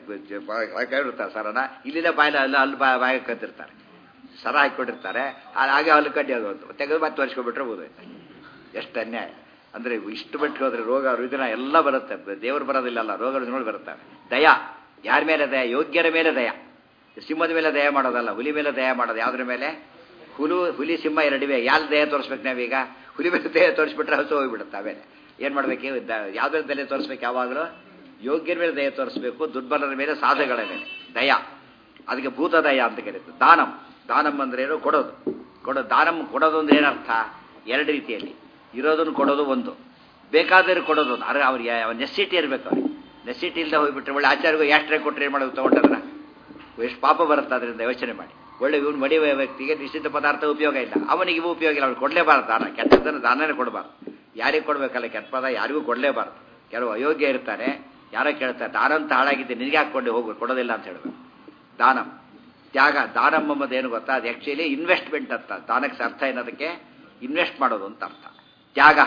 ಇರ್ತಾರೆ ಸರನ ಇಲ್ಲಿಂದ ಬಾಯಿಲ ಅಲ್ಲ ಅಲ್ಲಿ ಬಾಯಿ ಕತ್ತಿರ್ತಾರೆ ಸರ ಹಾಕಿಕೊಂಡಿರ್ತಾರೆ ಹಾಗೆ ಹಲ್ಲು ಕಡ್ಡಿ ಅದು ಅಂತ ತೆಗೆದು ಮತ್ತೆ ಒರೆಸ್ಕೊಂಡ್ಬಿಟ್ರೆ ಬೋದಾಯ್ತು ಎಷ್ಟು ಅನ್ಯಾಯ ಅಂದ್ರೆ ಇಷ್ಟು ಬಿಟ್ಟು ಹೋದ್ರೆ ರೋಗ ರುದಿನ ಎಲ್ಲ ಬರುತ್ತೆ ದೇವರು ಬರೋದಿಲ್ಲಲ್ಲ ರೋಗ ರುದಿನಗಳು ಬರುತ್ತವೆ ದಯಾ ಯಾರ ಮೇಲೆ ದಯ ಯೋಗ್ಯರ ಮೇಲೆ ದಯ ಸಿಂಹದ ಮೇಲೆ ದಯ ಮಾಡೋದಲ್ಲ ಹುಲಿ ಮೇಲೆ ದಯ ಮಾಡೋದು ಯಾವ್ದ್ರ ಮೇಲೆ ಹುಲು ಹುಲಿ ಸಿಂಹ ಎರಡಿವೆ ಯಾರು ದಯ ತೋರಿಸ್ಬೇಕು ನಾವೀಗ ಹುಲಿ ಮೇಲೆ ದಯ ತೋರಿಸ್ಬಿಟ್ರೆ ಹಸು ಹೋಗ್ಬಿಡುತ್ತೆ ಆಮೇಲೆ ಏನ್ ಮಾಡ್ಬೇಕು ಯಾವ್ದ್ರ ದಯ ತೋರಿಸ್ಬೇಕು ಯಾವಾಗಲೂ ಯೋಗ್ಯರ ಮೇಲೆ ದಯ ತೋರಿಸ್ಬೇಕು ದುರ್ಬಲರ ಮೇಲೆ ಸಾಧಗಳ ಮೇಲೆ ದಯ ಅದಕ್ಕೆ ಭೂತ ದಯ ಅಂತ ಕರೀತು ದಾನಂ ದಾನಂ ಅಂದ್ರೆ ಏನು ಕೊಡೋದು ಕೊಡೋದು ದಾನಂ ಕೊಡೋದು ಅಂದ್ರೆ ಏನರ್ಥ ಎರಡು ರೀತಿಯಲ್ಲಿ ಇರೋದನ್ನು ಕೊಡೋದು ಒಂದು ಬೇಕಾದ್ರೆ ಕೊಡೋದು ಒಂದು ಅರೆ ಅವ್ರಿಗೆ ನೆಸಿಟಿ ಇರಬೇಕು ಅವ್ರಿಗೆ ನೆಸಿಟಿ ಇಲ್ಲದೆ ಹೋಗ್ಬಿಟ್ರೆ ಒಳ್ಳೆ ಆಚಾರ್ಯಗೂ ಯಾಸ್ಟ್ರೆ ಕೊಟ್ಟರೆ ಏನು ಮಾಡೋದು ತೊಗೊಂಡ್ರ ಎಷ್ಟು ಪಾಪ ಬರುತ್ತೆ ಅದರಿಂದ ಯೋಚನೆ ಮಾಡಿ ಒಳ್ಳೆ ಇವನು ಮಡಿಯುವ ವ್ಯಕ್ತಿಗೆ ನಿಶ್ಚಿತ ಪದಾರ್ಥ ಉಪಯೋಗ ಇಲ್ಲ ಅವನಿಗೆ ಇವು ಉಪಯೋಗ ಇಲ್ಲ ಅವ್ನು ಕೊಡಲೇಬಾರ್ದು ದಾನ ಕೆಟ್ಟದನ್ನು ದಾನನೇ ಕೊಡಬಾರ್ದು ಯಾರಿಗೆ ಕೊಡಬೇಕಲ್ಲ ಕೆಟ್ಟ ಪದ ಯಾರಿಗೂ ಕೊಡಲೇಬಾರ್ದು ಕೆಲವು ಅಯೋಗ್ಯ ಇರ್ತಾರೆ ಯಾರೋ ಕೇಳ್ತಾರೆ ದಾನಂತ ಹಾಳಾಗಿದ್ದೆ ನಿನಗೆ ಹಾಕ್ಕೊಂಡು ಹೋಗು ಕೊಡೋದಿಲ್ಲ ಅಂತ ಹೇಳ್ಬೇಕು ದಾನಂ ತ್ಯಾಗ ದಾನಂ ಎಂಬುದು ಏನು ಗೊತ್ತಾ ಅದು ಆ್ಯಕ್ಚುಲಿ ಇನ್ವೆಸ್ಟ್ಮೆಂಟ್ ಅಂತ ದಾನಕ್ಕೆ ಅರ್ಥ ಏನದಕ್ಕೆ ಇನ್ವೆಸ್ಟ್ ಮಾಡೋದು ಅಂತ ಅರ್ಥ ತ್ಯಾಗ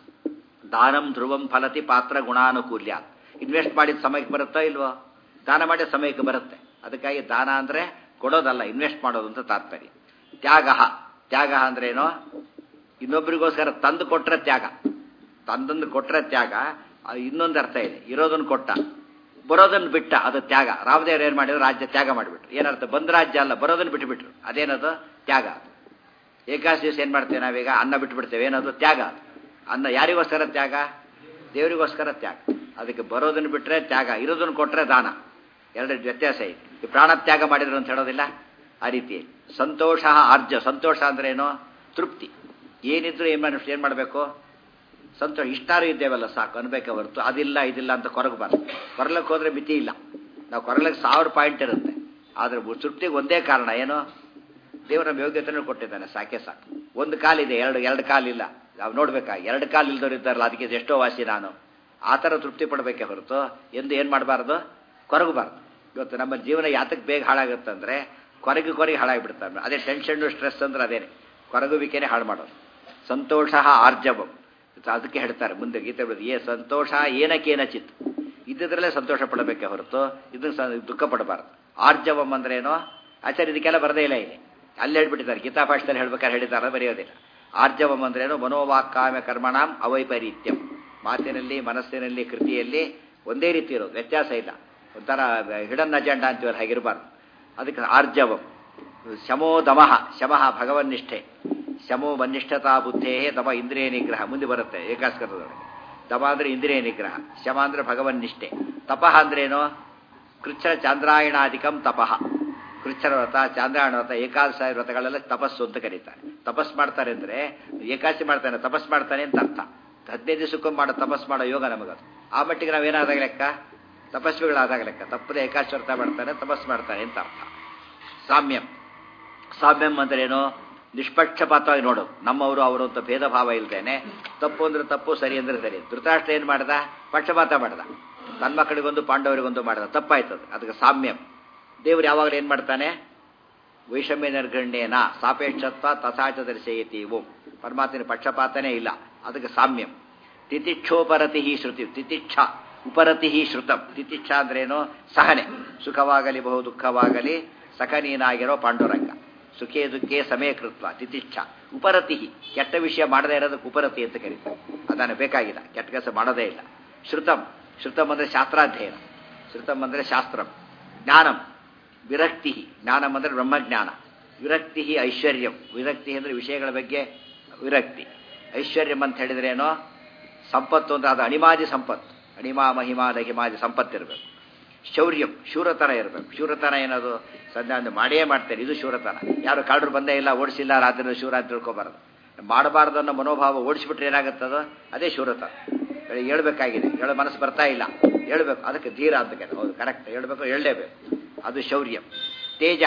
ದಾನಂ ಧ್ರುವಂ ಫಲತಿ ಪಾತ್ರ ಗುಣಾನುಕೂಲ್ಯ ಇನ್ವೆಸ್ಟ್ ಮಾಡಿದ ಸಮಯಕ್ಕೆ ಬರುತ್ತೋ ಇಲ್ವೋ ದಾನ ಮಾಡಿದ ಸಮಯಕ್ಕೆ ಬರುತ್ತೆ ಅದಕ್ಕಾಗಿ ದಾನ ಅಂದ್ರೆ ಕೊಡೋದಲ್ಲ ಇನ್ವೆಸ್ಟ್ ಮಾಡೋದು ಅಂತ ತಾತ್ಪರ್ಯ ತ್ಯಾಗ ತ್ಯಾಗ ಅಂದ್ರೆ ಏನೋ ಇನ್ನೊಬ್ಬರಿಗೋಸ್ಕರ ತಂದು ಕೊಟ್ರೆ ತ್ಯಾಗ ತಂದೊಂದು ಕೊಟ್ರೆ ತ್ಯಾಗ ಇನ್ನೊಂದು ಅರ್ಥ ಇದೆ ಇರೋದನ್ನು ಕೊಟ್ಟ ಬರೋದನ್ನು ಬಿಟ್ಟ ಅದು ತ್ಯಾಗ ರಾಮದೇವ್ರು ಏನು ಮಾಡಿದ್ರು ರಾಜ್ಯ ತ್ಯಾಗ ಮಾಡಿಬಿಟ್ರು ಏನರ್ಥ ಬಂದ ರಾಜ್ಯ ಅಲ್ಲ ಬರೋದನ್ನು ಬಿಟ್ಟುಬಿಟ್ರು ಅದೇನದು ತ್ಯಾಗ ಏಕಾದಶಿ ದಿವಸ ಏನು ಮಾಡ್ತೇವೆ ನಾವೀಗ ಅನ್ನ ಬಿಟ್ಬಿಡ್ತೇವೆ ಏನದು ತ್ಯಾಗ ಅನ್ನ ಯಾರಿಗೋಸ್ಕರ ತ್ಯಾಗ ದೇವರಿಗೋಸ್ಕರ ತ್ಯಾಗ ಅದಕ್ಕೆ ಬರೋದನ್ನು ಬಿಟ್ಟರೆ ತ್ಯಾಗ ಇರೋದನ್ನು ಕೊಟ್ಟರೆ ದಾನ ಎರಡು ವ್ಯತ್ಯಾಸ ಇದೆ ಈ ಪ್ರಾಣ ತ್ಯಾಗ ಮಾಡಿದ್ರು ಅಂತ ಹೇಳೋದಿಲ್ಲ ಆ ರೀತಿ ಸಂತೋಷ ಆರ್ಜ ಸಂತೋಷ ಅಂದ್ರೆ ಏನು ತೃಪ್ತಿ ಏನಿದ್ರು ಏನು ಮಾಡಿ ಏನು ಮಾಡಬೇಕು ಸಂತೋಷ ಇಷ್ಟಾರು ಇದ್ದೇವಲ್ಲ ಸಾಕು ಅನ್ಬೇಕೆ ಹೊರತು ಅದಿಲ್ಲ ಇದಿಲ್ಲ ಅಂತ ಕೊರಗಬಾರ್ದು ಕೊರಲಕ್ಕೆ ಹೋದ್ರೆ ಮಿತಿ ಇಲ್ಲ ನಾವು ಕೊರಲಕ್ಕೆ ಸಾವಿರ ಪಾಯಿಂಟ್ ಇರುತ್ತೆ ಆದರೆ ತೃಪ್ತಿಗೆ ಒಂದೇ ಕಾರಣ ಏನು ದೇವರ ನಮ್ಮ ಯೋಗ್ಯತೆಯನ್ನು ಕೊಟ್ಟಿದ್ದಾನೆ ಸಾಕೆ ಸಾಕು ಒಂದು ಕಾಲಿದೆ ಎರಡು ಎರಡು ಕಾಲಿಲ್ಲ ನಾವು ನೋಡ್ಬೇಕಾ ಎರಡು ಕಾಲು ಇಲ್ದವ್ರು ಇದ್ದಾರಲ್ಲ ಅದಕ್ಕೆ ಎಷ್ಟೋ ವಾಸಿ ನಾನು ಆ ಥರ ತೃಪ್ತಿ ಪಡಬೇಕೆ ಹೊರತು ಎಂದು ಏನು ಮಾಡಬಾರ್ದು ಕೊರಗಬಾರ್ದು ಇವತ್ತು ನಮ್ಮ ಜೀವನ ಯಾತಕ್ಕೆ ಬೇಗ ಹಾಳಾಗುತ್ತಂದ್ರೆ ಕೊರಗಿ ಕೊರಗಿ ಹಾಳಾಗಿಬಿಡ್ತಾರೆ ಅದೇ ಟೆನ್ಷನ್ನು ಸ್ಟ್ರೆಸ್ ಅಂದ್ರೆ ಅದೇನೆ ಕೊರಗುವಿಕೆನೇ ಹಾಳು ಮಾಡೋದು ಸಂತೋಷ ಆರ್ಜವಂ ಅದಕ್ಕೆ ಹೇಳ್ತಾರೆ ಮುಂದೆ ಗೀತೆ ಏ ಸಂತೋಷ ಏನಕ್ಕೇನಚಿತ್ ಇದ್ದಿದ್ರಲ್ಲೇ ಸಂತೋಷ ಪಡಬೇಕೆ ಹೊರತು ಇದನ್ನು ದುಃಖ ಪಡಬಾರ್ದು ಆರ್ಜವಂ ಅಂದ್ರೆ ಏನೋ ಆಚಾರ್ಯ ಇದಕ್ಕೆಲ್ಲ ಬರದೇ ಇಲ್ಲ ಇಲ್ಲಿ ಅಲ್ಲಿ ಹೇಳ್ಬಿಟ್ಟಿದ್ದಾರೆ ಗೀತಾ ಭಾಷೆದಲ್ಲಿ ಹೇಳ್ಬೇಕಾದ್ರೆ ಹೇಳಿದ್ದಾರೆ ಬರೆಯೋದಿಲ್ಲ ಆರ್ಜವಂ ಅಂದ್ರೇನು ಮನೋವಾಕ್ಕಾಮ್ಯ ಕರ್ಮಣಾಂ ಅವೈಪರೀತ್ಯಂ ಮಾತಿನಲ್ಲಿ ಮನಸ್ಸಿನಲ್ಲಿ ಕೃತಿಯಲ್ಲಿ ಒಂದೇ ರೀತಿ ಇರೋದು ವ್ಯತ್ಯಾಸ ಇಲ್ಲ ಒಂಥರ ಹಿಡನ್ ಅಜೆಂಡಾ ಅಂತೀವಲ್ಲ ಹಾಗಿರಬಾರ್ದು ಅದಕ್ಕೆ ಆರ್ಜವಂ ಶಮೋ ದಮಃ ಶಮಃ ಭಗವನ್ನಿಷ್ಠೆ ಶಮೋ ಮನ್ನಿಷ್ಠತಾ ಬುದ್ಧೇ ದಮ ಇಂದ್ರಿಯ ನಿಗ್ರಹ ಮುಂದೆ ಬರುತ್ತೆ ಏಕಾಸ್ಕರದೊಳಗೆ ದಮ ಅಂದ್ರೆ ಇಂದ್ರಿಯ ನಿಗ್ರಹ ಶಮ ಅಂದ್ರೆ ಭಗವನ್ನಿಷ್ಠೆ ತಪಃ ಅಂದ್ರೇನು ಕೃಚ್ಛ ಚಾಂದ್ರಾಯಣಾಧಿಕಂ ತಪಃ ಕೃಚ್ಛರ ವ್ರತ ಚಾಂದ್ರಾಯಣ ವ್ರತ ಏಕಾದಶ ವ್ರತಗಳೆಲ್ಲ ತಪಸ್ಸು ಅಂತ ಕರೀತಾರೆ ತಪಸ್ ಮಾಡ್ತಾರೆ ಅಂದ್ರೆ ಏಕಾದಶಿ ಮಾಡ್ತಾನೆ ತಪಸ್ ಮಾಡ್ತಾನೆ ಅಂತ ಅರ್ಥ ಹದಿನೈದು ದಿವಸಕ್ಕೊಮ್ಮೆ ಮಾಡೋ ತಪಸ್ ಮಾಡೋ ಯೋಗ ನಮಗದು ಆ ಮಟ್ಟಿಗೆ ನಾವೇನಾದಾಗ ಲೆಕ್ಕ ತಪಸ್ವಿಗಳಾದಾಗ ಲೆಕ್ಕ ತಪ್ಪದೆ ಏಕಾದಶಿ ವ್ರತ ಮಾಡ್ತಾನೆ ತಪಸ್ ಮಾಡ್ತಾನೆ ಅಂತ ಅರ್ಥ ಸಾಮ್ಯಂ ಸಾಮ್ಯಂ ಅಂದ್ರೇನು ನಿಷ್ಪಕ್ಷಪಾತವಾಗಿ ನೋಡು ನಮ್ಮವರು ಅವರು ಅಂತ ಭೇದ ಭಾವ ಇಲ್ದೇನೆ ತಪ್ಪು ಅಂದ್ರೆ ತಪ್ಪು ಸರಿ ಅಂದ್ರೆ ಸರಿ ಧೃತರಾಷ್ಟ್ರ ಏನು ಮಾಡ್ದ ಪಕ್ಷಪಾತ ಮಾಡ್ದ ನನ್ನ ಮಕ್ಕಳಿಗೊಂದು ಪಾಂಡವರಿಗೊಂದು ಮಾಡ್ದ ತಪ್ಪಾಯ್ತದ ಅದಕ್ಕೆ ಸಾಮ್ಯಂ ದೇವ್ರು ಯಾವಾಗಲೂ ಏನು ಮಾಡ್ತಾನೆ ವೈಷಮ್ಯ ನಿರ್ಗಣ್ಯೇನ ಸಾಪೇಕ್ಷತ್ವ ತಥಾಚ ದರ್ಶಯತಿ ಓಂ ಪರಮಾತ್ಮನ ಪಕ್ಷಪಾತನೇ ಇಲ್ಲ ಅದಕ್ಕೆ ಸಾಮ್ಯಂ ತಿತಿಕ್ಷೋಪರತಿ ಶ್ರುತಿ ತಿತಿಕ್ಷ ಉಪರತಿ ಶ್ರುತಂ ತಿತಿಕ್ಷ ಅಂದ್ರೇನು ಸಹನೆ ಸುಖವಾಗಲಿ ಬಹು ದುಃಖವಾಗಲಿ ಸಖನೀನಾಗಿರೋ ಪಾಂಡುರಂಗ ಸುಖೇ ದುಃಖೇ ಸಮಯ ಕೃತ್ವ ತಿತಿಚ್ಛ ಉಪರತಿ ಕೆಟ್ಟ ವಿಷಯ ಮಾಡದೇ ಇರೋದಕ್ಕೆ ಉಪರತಿ ಅಂತ ಕರೀತಾರೆ ಅದನ್ನು ಬೇಕಾಗಿಲ್ಲ ಕೆಟ್ಟ ಕೆಲಸ ಮಾಡೋದೇ ಇಲ್ಲ ಶ್ರುತಂ ಶ್ರುತಂ ಅಂದರೆ ಶಾಸ್ತ್ರಾಧ್ಯಯನ ಶ್ರುತಂ ಅಂದರೆ ಶಾಸ್ತ್ರಂ ಜ್ಞಾನಂ ವಿರಕ್ತಿ ಜ್ಞಾನಂ ಅಂದರೆ ಬ್ರಹ್ಮಜ್ಞಾನ ವಿರಕ್ತಿ ಐಶ್ವರ್ಯಂ ವಿರಕ್ತಿ ಅಂದರೆ ವಿಷಯಗಳ ಬಗ್ಗೆ ವಿರಕ್ತಿ ಐಶ್ವರ್ಯಂ ಅಂತ ಹೇಳಿದ್ರೇನೋ ಸಂಪತ್ತು ಅಂದರೆ ಅದು ಅಣಿಮಾದಿ ಸಂಪತ್ತು ಅಣಿಮಾ ಮಹಿಮಾ ಲಹಿಮಾದಿ ಸಂಪತ್ತಿರಬೇಕು ಶೌರ್ಯಂ ಶೂರತನ ಇರಬೇಕು ಶೂರತನ ಏನದು ಸಂಧ್ಯಾ ಅಂದ್ರೆ ಮಾಡೇ ಮಾಡ್ತಾರೆ ಇದು ಶೂರತನ ಯಾರು ಕಾಡ್ರು ಬಂದೇ ಇಲ್ಲ ಓಡಿಸಿಲ್ಲ ರಾತ್ರಿ ಶೂರ ಅಂತ ತಿಳ್ಕೊಬಾರ್ದು ಮಾಡಬಾರ್ದು ಅನ್ನೋ ಮನೋಭಾವ ಓಡಿಸ್ಬಿಟ್ರೆ ಏನಾಗುತ್ತದೋ ಅದೇ ಶೂರತನ ಹೇಳ್ಬೇಕಾಗಿದೆ ಹೇಳೋ ಮನಸ್ಸು ಬರ್ತಾ ಇಲ್ಲ ಹೇಳ್ಬೇಕು ಅದಕ್ಕೆ ಧೀರ ಅಂತ ಹೌದು ಕರೆಕ್ಟ್ ಹೇಳ್ಬೇಕು ಹೇಳಲೇಬೇಕು ಅದು ಶೌರ್ಯ ತೇಜ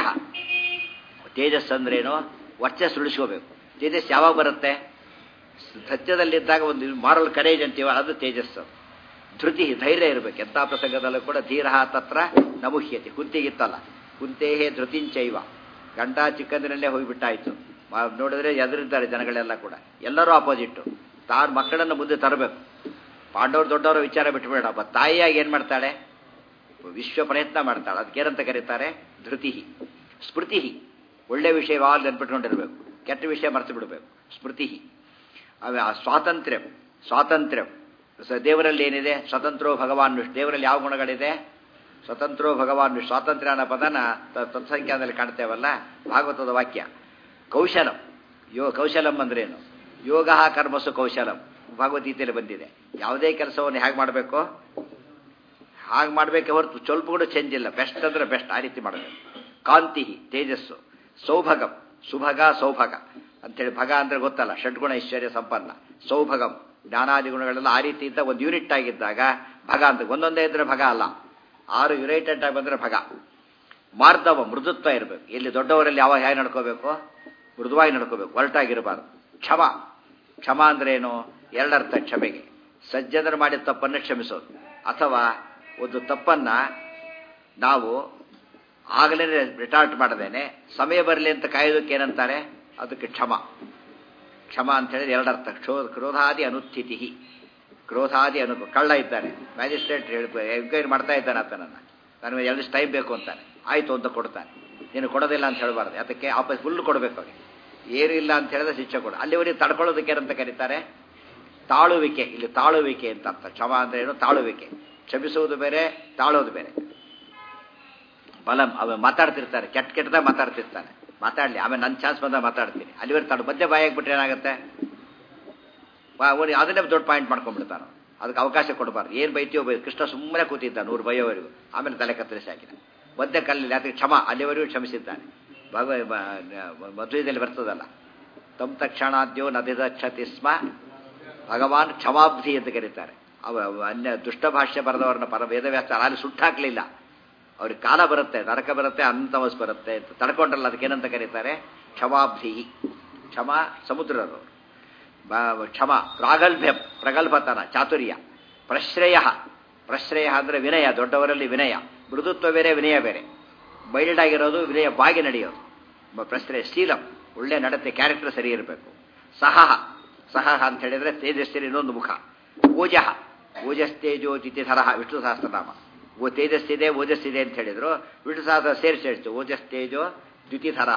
ತೇಜಸ್ ಅಂದ್ರೇನು ವರ್ಚಸ್ ಉಳಿಸ್ಕೋಬೇಕು ತೇಜಸ್ ಯಾವಾಗ ಬರುತ್ತೆ ಸತ್ಯದಲ್ಲಿದ್ದಾಗ ಒಂದು ಮಾರಲ್ ಕರೇಜ್ ಅಂತೀವ ಅದು ತೇಜಸ್ಸು ಧೃತಿ ಧೈರ್ಯ ಇರಬೇಕು ಎಂಥ ಪ್ರಸಂಗದಲ್ಲೂ ಕೂಡ ಧೀರ ತತ್ರ ನಮುಹ್ಯತೆ ಕುಂತಿಗಿತ್ತಲ್ಲ ಕುಂತೇಹೇ ಧೃತಿಂಚೈವ ಗಂಡ ಚಿಕ್ಕಂದಿನಲ್ಲೇ ಹೋಗಿಬಿಟ್ಟಾಯ್ತು ನೋಡಿದ್ರೆ ಎದುರಿದ್ದಾರೆ ಜನಗಳೆಲ್ಲ ಕೂಡ ಎಲ್ಲರೂ ಆಪೋಸಿಟ್ಟು ತಾನು ಮಕ್ಕಳನ್ನು ಮುಂದೆ ತರಬೇಕು ಪಾಂಡವರು ದೊಡ್ಡವರ ವಿಚಾರ ಬಿಟ್ಟುಬೇಡ ಒಬ್ಬ ತಾಯಿಯಾಗಿ ಏನು ಮಾಡ್ತಾಳೆ ವಿಶ್ವ ಪ್ರಯತ್ನ ಮಾಡ್ತಾಳೆ ಅದಕ್ಕೇನಂತ ಕರೀತಾರೆ ಧೃತಿ ಸ್ಮೃತಿ ಒಳ್ಳೆ ವಿಷಯ ಯಾವಾಗ ನೆನ್ಪಿಟ್ಕೊಂಡಿರ್ಬೇಕು ಕೆಟ್ಟ ವಿಷಯ ಮರೆತು ಬಿಡಬೇಕು ಸ್ಮೃತಿ ಆಮೇಲೆ ಆ ಸ್ವಾತಂತ್ರ್ಯ ಸ್ವಾತಂತ್ರ್ಯ ದೇವರಲ್ಲಿ ಏನಿದೆ ಸ್ವತಂತ್ರೋ ಭಗವಾನ್ ವಿಷ್ಣು ದೇವರಲ್ಲಿ ಯಾವ ಗುಣಗಳಿದೆ ಸ್ವತಂತ್ರೋ ಭಗವಾನ್ ವಿಷ್ಣು ಸ್ವಾತಂತ್ರ್ಯ ಅನ್ನೋ ಪದನ ತತ್ಸಂಖ್ಯಾದಲ್ಲಿ ಕಾಣ್ತೇವಲ್ಲ ಭಾಗವತದ ವಾಕ್ಯ ಕೌಶಲಂ ಯೋ ಕೌಶಲಂ ಅಂದ್ರೇನು ಯೋಗ ಕರ್ಮಸು ಕೌಶಲಂ ಭಗವದ್ಗೀತೆಯಲ್ಲಿ ಬಂದಿದೆ ಯಾವುದೇ ಕೆಲಸವನ್ನು ಹೇಗೆ ಮಾಡಬೇಕು ಹಾಗೆ ಮಾಡಬೇಕೆ ಹೊರತು ಸ್ವಲ್ಪ ಕೂಡ ಚೇಂಜ್ ಇಲ್ಲ ಬೆಸ್ಟ್ ಅಂದ್ರೆ ಬೆಸ್ಟ್ ಆ ರೀತಿ ಮಾಡಬೇಕು ಕಾಂತಿ ತೇಜಸ್ಸು ಸೌಭಗಂ ಸುಭಗ ಸೌಭಗ ಅಂತೇಳಿ ಭಗ ಅಂದ್ರೆ ಗೊತ್ತಲ್ಲ ಷಡ್ಗುಣ ಐಶ್ವರ್ಯ ಸಂಪನ್ನ ಸೌಭಗಂ ಜ್ಞಾನಾದಿ ಗುಣಗಳೆಲ್ಲ ಆ ರೀತಿ ಇದ್ದ ಒಂದು ಯೂನಿಟ್ ಆಗಿದ್ದಾಗ ಭಗ ಅಂತ ಒಂದೊಂದೇ ಇದ್ರೆ ಭಗ ಅಲ್ಲ ಆರು ಯುನೈಟೆಡ್ ಆಗಿ ಬಂದ್ರೆ ಭಗ ಮಾರ್ಧವ ಮೃದುತ್ವ ಇರಬೇಕು ಇಲ್ಲಿ ದೊಡ್ಡವರಲ್ಲಿ ಯಾವ ಹೇಗೆ ನಡ್ಕೋಬೇಕು ಮೃದುವಾಗಿ ನಡ್ಕೋಬೇಕು ಒರಟಾಗಿರಬಾರ್ದು ಕ್ಷಮ ಕ್ಷಮ ಅಂದ್ರೆ ಏನು ಎರಡರ್ಥ ಕ್ಷಮೆಗೆ ಸಜ್ಜನರು ಮಾಡಿದ ತಪ್ಪನ್ನು ಕ್ಷಮಿಸೋದು ಅಥವಾ ಒಂದು ತಪ್ಪನ್ನ ನಾವು ಆಗಲೇ ರಿಟಾರ್ಟ್ ಮಾಡದೇನೆ ಸಮಯ ಬರಲಿ ಅಂತ ಕಾಯೋದಕ್ಕೆ ಏನಂತಾರೆ ಅದಕ್ಕೆ ಕ್ಷಮ ಕ್ಷಮ ಅಂತ ಹೇಳಿದ್ರೆ ಎರಡರ್ಥ ಕ್ಷೋ ಕ್ರೋಧಾದಿ ಅನುಸ್ಥಿತಿ ಕ್ರೋಧಾದಿ ಅನು ಕಳ್ಳ ಇದ್ದಾನೆ ಮ್ಯಾಜಿಸ್ಟ್ರೇಟ್ ಎಂಕ್ವೈರಿ ಮಾಡ್ತಾ ಇದ್ದಾನೆ ಆತನನ್ನು ನನಗೆ ಎರಡು ಟೈಮ್ ಬೇಕು ಅಂತಾನೆ ಆಯಿತು ಅಂತ ಕೊಡ್ತಾನೆ ನೀನು ಕೊಡೋದಿಲ್ಲ ಅಂತ ಹೇಳಬಾರ್ದು ಅದಕ್ಕೆ ಆಪಸ್ ಫುಲ್ ಕೊಡಬೇಕು ಅವನಿಗೆ ಏನು ಇಲ್ಲ ಅಂತ ಹೇಳಿದ್ರೆ ಶಿಕ್ಷೆ ಕೊಡು ಅಲ್ಲಿವರೆಗೆ ತಡ್ಕೊಳ್ಳೋದಕ್ಕೆ ಏನಂತ ಕರೀತಾರೆ ತಾಳುವಿಕೆ ಇಲ್ಲಿ ತಾಳುವಿಕೆ ಅಂತ ಅರ್ಥ ಕ್ಷಮ ಅಂದ್ರೆ ಏನು ತಾಳುವಿಕೆ ಕ್ಷಮಿಸುವುದು ಬೇರೆ ತಾಳೋದು ಬೇರೆ ಬಲಂ ಅವ ಮಾತಾಡ್ತಿರ್ತಾರೆ ಕೆಟ್ಟ ಕೆಟ್ಟದಾಗ ಮಾತಾಡ್ತಿರ್ತಾನೆ ಮಾತಾಡಲಿ ಆಮೇಲೆ ನನ್ನ ಚಾನ್ಸ್ ಬಂದಾಗ ಮಾತಾಡ್ತೀನಿ ಅಲ್ಲಿವರೆಗೆ ತಾಡು ಮಧ್ಯೆ ಬಾಯಾಗ್ಬಿಟ್ರೆ ಏನಾಗುತ್ತೆ ಅವನು ಅದನ್ನೇ ದೊಡ್ಡ ಪಾಯಿಂಟ್ ಮಾಡ್ಕೊಂಡ್ಬಿಡ್ತಾನೆ ಅದಕ್ಕೆ ಅವಕಾಶ ಕೊಡಬಾರ್ದು ಏನು ಬೈತೀಯೋ ಬೈ ಕೃಷ್ಣ ಸುಮ್ಮನೆ ಕೂತಿದ್ದ ನೂರು ಬೈಯೋವರೆಗೂ ಆಮೇಲೆ ತಲೆ ಕತ್ತರಿಸಿ ಹಾಕಿದ ಮಧ್ಯೆ ಕಲ್ಲಿ ಅದಕ್ಕೆ ಕ್ಷಮ ಅಲ್ಲಿವರೆಗೂ ಕ್ಷಮಿಸಿದ್ದಾನೆ ಭಗವ ಮದುವೆಯಲ್ಲಿ ಬರ್ತದಲ್ಲ ತಮ್ ತಕ್ಷಣಾದ್ಯೋ ನದಿದ ಕ್ಷತಿ ಸ್ಮ ಭಗವಾನ್ ಕ್ಷಮಾಬ್ಧಿ ಅಂತ ಕರೀತಾರೆ ಅವ ಅವ ಅನ್ಯ ದುಷ್ಟ ಭಾಷ್ಯ ಬರೆದವ್ರನ್ನ ಪರ ವೇದವ್ಯಾಸ ಅಲ್ಲಿ ಸುಟ್ಟಾಕ್ಲಿಲ್ಲ ಅವ್ರಿಗೆ ಕಾಲ ಬರುತ್ತೆ ನರಕ ಬರುತ್ತೆ ಅಂತವಸ್ ಬರುತ್ತೆ ಅಂತ ತಡ್ಕೊಂಡ್ರಲ್ಲ ಅದಕ್ಕೇನಂತ ಕರೀತಾರೆ ಕ್ಷಮಾಬ್ಧಿ ಕ್ಷಮ ಸಮುದ್ರರು ಕ್ಷಮ ಪ್ರಾಗಲ್ಭ್ಯ ಪ್ರಗಲ್ಭತನ ಚಾತುರ್ಯ ಪ್ರಶ್ರಯ ಪ್ರಶ್ರಯ ಅಂದರೆ ವಿನಯ ದೊಡ್ಡವರಲ್ಲಿ ವಿನಯ ಮೃದುತ್ವ ಬೇರೆ ವಿನಯ ಬೇರೆ ಬೈಲ್ಡ್ ಆಗಿರೋದು ವಿನಯ ಬಾಗಿ ನಡೆಯೋದು ಪ್ರಶ್ರಯ ಶೀಲಂ ಒಳ್ಳೆ ನಡತೆ ಕ್ಯಾರೆಕ್ಟರ್ ಸರಿ ಇರಬೇಕು ಸಹ ಸಹ ಅಂತ ಹೇಳಿದ್ರೆ ತೇಜಸ್ಸಿನ ಇನ್ನೊಂದು ಮುಖ ಓಜಃ ಓಜಸ್ತೇಜೋ ತಿಥಿಧರ ವಿಷ್ಣು ಸಹಸ್ರನಾಮ ಓ ತೇಜಸ್ಸಿದೆ ಓಜಸ್ಸಿದೆ ಅಂತ ಹೇಳಿದ್ರು ವಿಷ್ಣು ಸಹಸ್ರ ಸೇರಿಸಿ ಹೇಳ್ತು ಓಜಸ್ತೇಜೋ ದ್ವಿತಿಧರ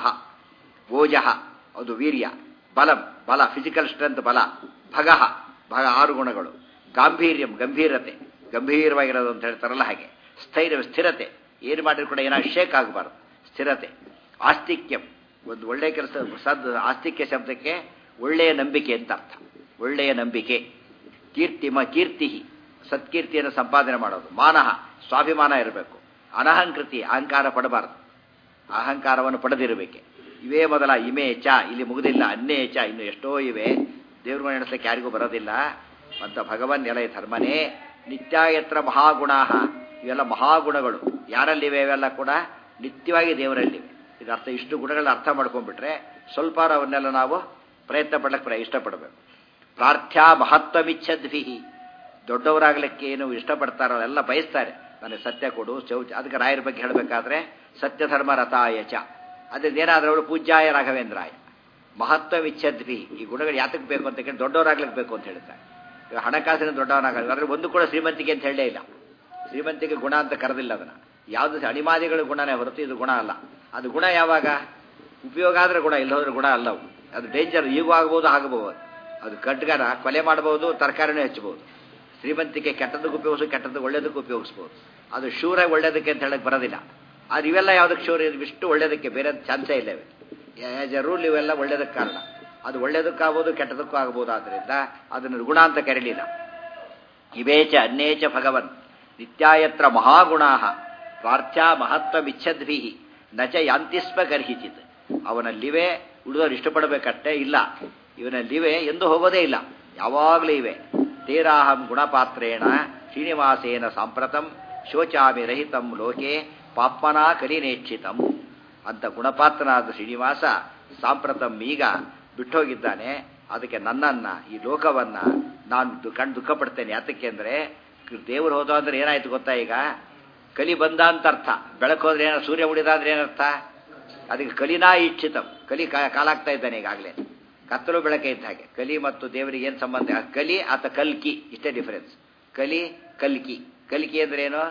ಓಜಃ ಅದು ವೀರ್ಯ ಬಲಂ ಬಲ ಫಿಸಿಕಲ್ ಸ್ಟ್ರೆಂತ್ ಬಲ ಭಗಃ ಭಗ ಆರು ಗುಣಗಳು ಗಾಂಭೀರ್ಯಂ ಗಂಭೀರತೆ ಗಂಭೀರವಾಗಿರೋದು ಅಂತ ಹೇಳ್ತಾರಲ್ಲ ಹಾಗೆ ಸ್ಥೈರ್ಯ ಸ್ಥಿರತೆ ಏನು ಮಾಡಿದ್ರು ಕೂಡ ಏನಾದ್ರು ಶೇಕ್ ಆಗಬಾರ್ದು ಸ್ಥಿರತೆ ಆಸ್ತಿಕ್ಯಂ ಒಂದು ಒಳ್ಳೆಯ ಕೆಲಸ ಸದ್ ಆಸ್ತಿಕ್ಯ ಶಬ್ದಕ್ಕೆ ಒಳ್ಳೆಯ ನಂಬಿಕೆ ಅಂತ ಅರ್ಥ ಒಳ್ಳೆಯ ನಂಬಿಕೆ ಕೀರ್ತಿಮ ಕೀರ್ತಿ ಸತ್ಕೀರ್ತಿಯನ್ನು ಸಂಪಾದನೆ ಮಾಡೋದು ಮಾನಹ ಸ್ವಾಭಿಮಾನ ಇರಬೇಕು ಅನಹಂಕೃತಿ ಅಹಂಕಾರ ಪಡಬಾರದು ಅಹಂಕಾರವನ್ನು ಪಡೆದಿರಬೇಕೆ ಇವೇ ಮೊದಲ ಇಮೆ ಚ ಇಲ್ಲಿ ಮುಗುದಿಲ್ಲ ಅನ್ನೇ ಚ ಇನ್ನು ಎಷ್ಟೋ ಇವೆ ದೇವ್ರ ಎಣಿಸ್ಲಿಕ್ಕೆ ಯಾರಿಗೂ ಬರೋದಿಲ್ಲ ಅಂತ ಭಗವನ್ ಎಲೆ ಧರ್ಮನೇ ನಿತ್ಯಾಯತ್ರ ಮಹಾಗುಣ ಇವೆಲ್ಲ ಮಹಾಗುಣಗಳು ಯಾರಲ್ಲಿವೆ ಇವೆಲ್ಲ ಕೂಡ ನಿತ್ಯವಾಗಿ ದೇವರಲ್ಲಿವೆ ಇದು ಅರ್ಥ ಇಷ್ಟು ಗುಣಗಳನ್ನ ಅರ್ಥ ಮಾಡ್ಕೊಂಡ್ಬಿಟ್ರೆ ಸ್ವಲ್ಪ ಅವನ್ನೆಲ್ಲ ನಾವು ಪ್ರಯತ್ನ ಪಡ್ಲಿಕ್ಕೆ ಇಷ್ಟಪಡಬೇಕು ಪ್ರಾರ್ಥ್ಯ ಮಹತ್ವಮಿಚ್ಛದ್ವಿ ದೊಡ್ಡವರಾಗಲಿಕ್ಕೆ ಏನು ಇಷ್ಟಪಡ್ತಾರೋ ಎಲ್ಲ ಬಯಸ್ತಾರೆ ನನಗೆ ಸತ್ಯ ಕೊಡು ಶೌಚ ಅದಕ್ಕೆ ರಾಯರ ಬಗ್ಗೆ ಹೇಳಬೇಕಾದ್ರೆ ಸತ್ಯ ಧರ್ಮ ರಥಾಯಚ ಅದ್ರಿಂದ ಏನಾದ್ರೆ ಅವಳು ಪೂಜ್ಯಾಯ ರಾಘವೇಂದ್ರಾಯ ಮಹತ್ವವಿಚ್ಛದ್ವಿ ಈ ಗುಣಗಳು ಯಾತಕ್ಕೆ ಬೇಕು ಅಂತ ಕೇಳಿ ದೊಡ್ಡವರಾಗ್ಲಿಕ್ಕೆ ಬೇಕು ಅಂತ ಹೇಳ್ತಾರೆ ಈಗ ಹಣಕಾಸಿನ ದೊಡ್ಡವನಾಗ ಅದ್ರ ಒಂದು ಕೂಡ ಶ್ರೀಮಂತಿಗೆ ಅಂತ ಹೇಳಲೇ ಇಲ್ಲ ಶ್ರೀಮಂತಿಗೆ ಗುಣ ಅಂತ ಕರೆದಿಲ್ಲ ಅದನ್ನ ಯಾವುದು ಅಣಿಮಾದಿಗಳ ಗುಣನೇ ಹೊರತು ಇದು ಗುಣ ಅಲ್ಲ ಅದು ಗುಣ ಯಾವಾಗ ಉಪಯೋಗ ಆದ್ರೆ ಗುಣ ಇಲ್ಲ ಹೋದ್ರೆ ಗುಣ ಅಲ್ಲವು ಅದು ಡೇಂಜರ್ ಈಗೂ ಆಗ್ಬೋದು ಆಗಬಹುದು ಅದು ಕಟ್ಗಾರ ಕೊಲೆ ಮಾಡಬಹುದು ತರಕಾರಿನೂ ಹೆಚ್ಚಬಹುದು ಶ್ರೀಮಂತಿಕೆ ಕೆಟ್ಟದಕ್ಕೆ ಉಪಯೋಗಿಸು ಕೆಟ್ಟದಕ್ಕೆ ಒಳ್ಳೇದಕ್ಕೆ ಉಪಯೋಗಿಸ್ಬೋದು ಅದು ಶೂರಾಗಿ ಒಳ್ಳೇದಕ್ಕೆ ಅಂತ ಹೇಳಕ್ ಬರೋದಿಲ್ಲ ಅದು ಇವೆಲ್ಲ ಯಾವುದಕ್ಕೆ ಶೂರ್ ಇಷ್ಟು ಒಳ್ಳೇದಕ್ಕೆ ಬೇರೆ ಚಾನ್ಸೇ ಇಲ್ಲ ಆಸ್ ಎ ರೂಲ್ ಇವೆಲ್ಲ ಒಳ್ಳೇದಕ್ಕೆ ಕಾರಣ ಅದು ಒಳ್ಳೇದಕ್ಕಾಗ್ಬೋದು ಕೆಟ್ಟದಕ್ಕೂ ಆಗ್ಬೋದು ಆದ್ದರಿಂದ ಅದನ್ನು ಗುಣ ಅಂತ ಕರೀಲಿಲ್ಲ ಇವೇಚ ಅನ್ನೇಚ ಭಗವನ್ ನಿತ್ಯಾಯತ್ರ ಮಹಾಗುಣಾ ಪ್ರಾರ್ಥ್ಯ ಮಹತ್ವಮಿಚ್ಛದ್ಭಿ ನಚ ಯಾಂತಿಸ್ಮ ಗರ್ಹಿಚಿತ್ ಅವನಲ್ಲಿವೆ ಉಳಿದವರು ಇಷ್ಟಪಡಬೇಕಷ್ಟೇ ಇಲ್ಲ ಇವನಲ್ಲಿವೆ ಎಂದು ಹೋಗೋದೇ ಇಲ್ಲ ಯಾವಾಗಲೂ ಇವೆ ತೇರಾಹಂ ಗುಣಪಾತ್ರೇಣ ಶ್ರೀನಿವಾಸೇನ ಸಾಂಪ್ರತಂ ಶೋಚಾಮಿ ರಹಿತಂ ಲೋಕೆ ಪಾಪ್ಮನಾ ಕಲಿನೇಕ್ಷಿತಂ ಅಂತ ಗುಣಪಾತ್ರನಾದ ಶ್ರೀನಿವಾಸ ಸಾಂಪ್ರತಂ ಈಗ ಬಿಟ್ಟೋಗಿದ್ದಾನೆ ಅದಕ್ಕೆ ನನ್ನನ್ನ ಈ ಲೋಕವನ್ನ ನಾನು ಕಂಡು ದುಃಖ ಪಡ್ತೇನೆ ಯಾತಕ್ಕೆ ಅಂದ್ರೆ ದೇವರು ಹೋದ ಅಂದ್ರೆ ಏನಾಯ್ತು ಗೊತ್ತಾ ಈಗ ಕಲಿ ಬಂದ ಅಂತ ಅರ್ಥ ಬೆಳಕು ಹೋದ್ರೆ ಏನೋ ಸೂರ್ಯ ಉಳಿದ ಅಂದ್ರೆ ಏನರ್ಥ ಅದಕ್ಕೆ ಕಲಿನಾ ಇಚ್ಛಿತಂ ಕಲಿ ಕಾಲಾಗ್ತಾ ಇದ್ದಾನೆ ಈಗಾಗಲೇ ಕತ್ತಲು ಬೆಳಕೆ ಇದ್ದ ಹಾಗೆ ಕಲಿ ಮತ್ತು ದೇವರಿಗೆ ಏನು ಸಂಬಂಧ ಕಲಿ ಆತ ಕಲ್ಕಿ ಇಷ್ಟೇ ಡಿಫರೆನ್ಸ್ ಕಲಿ ಕಲ್ಕಿ ಕಲ್ಕಿ ಅಂದ್ರೆ ಏನು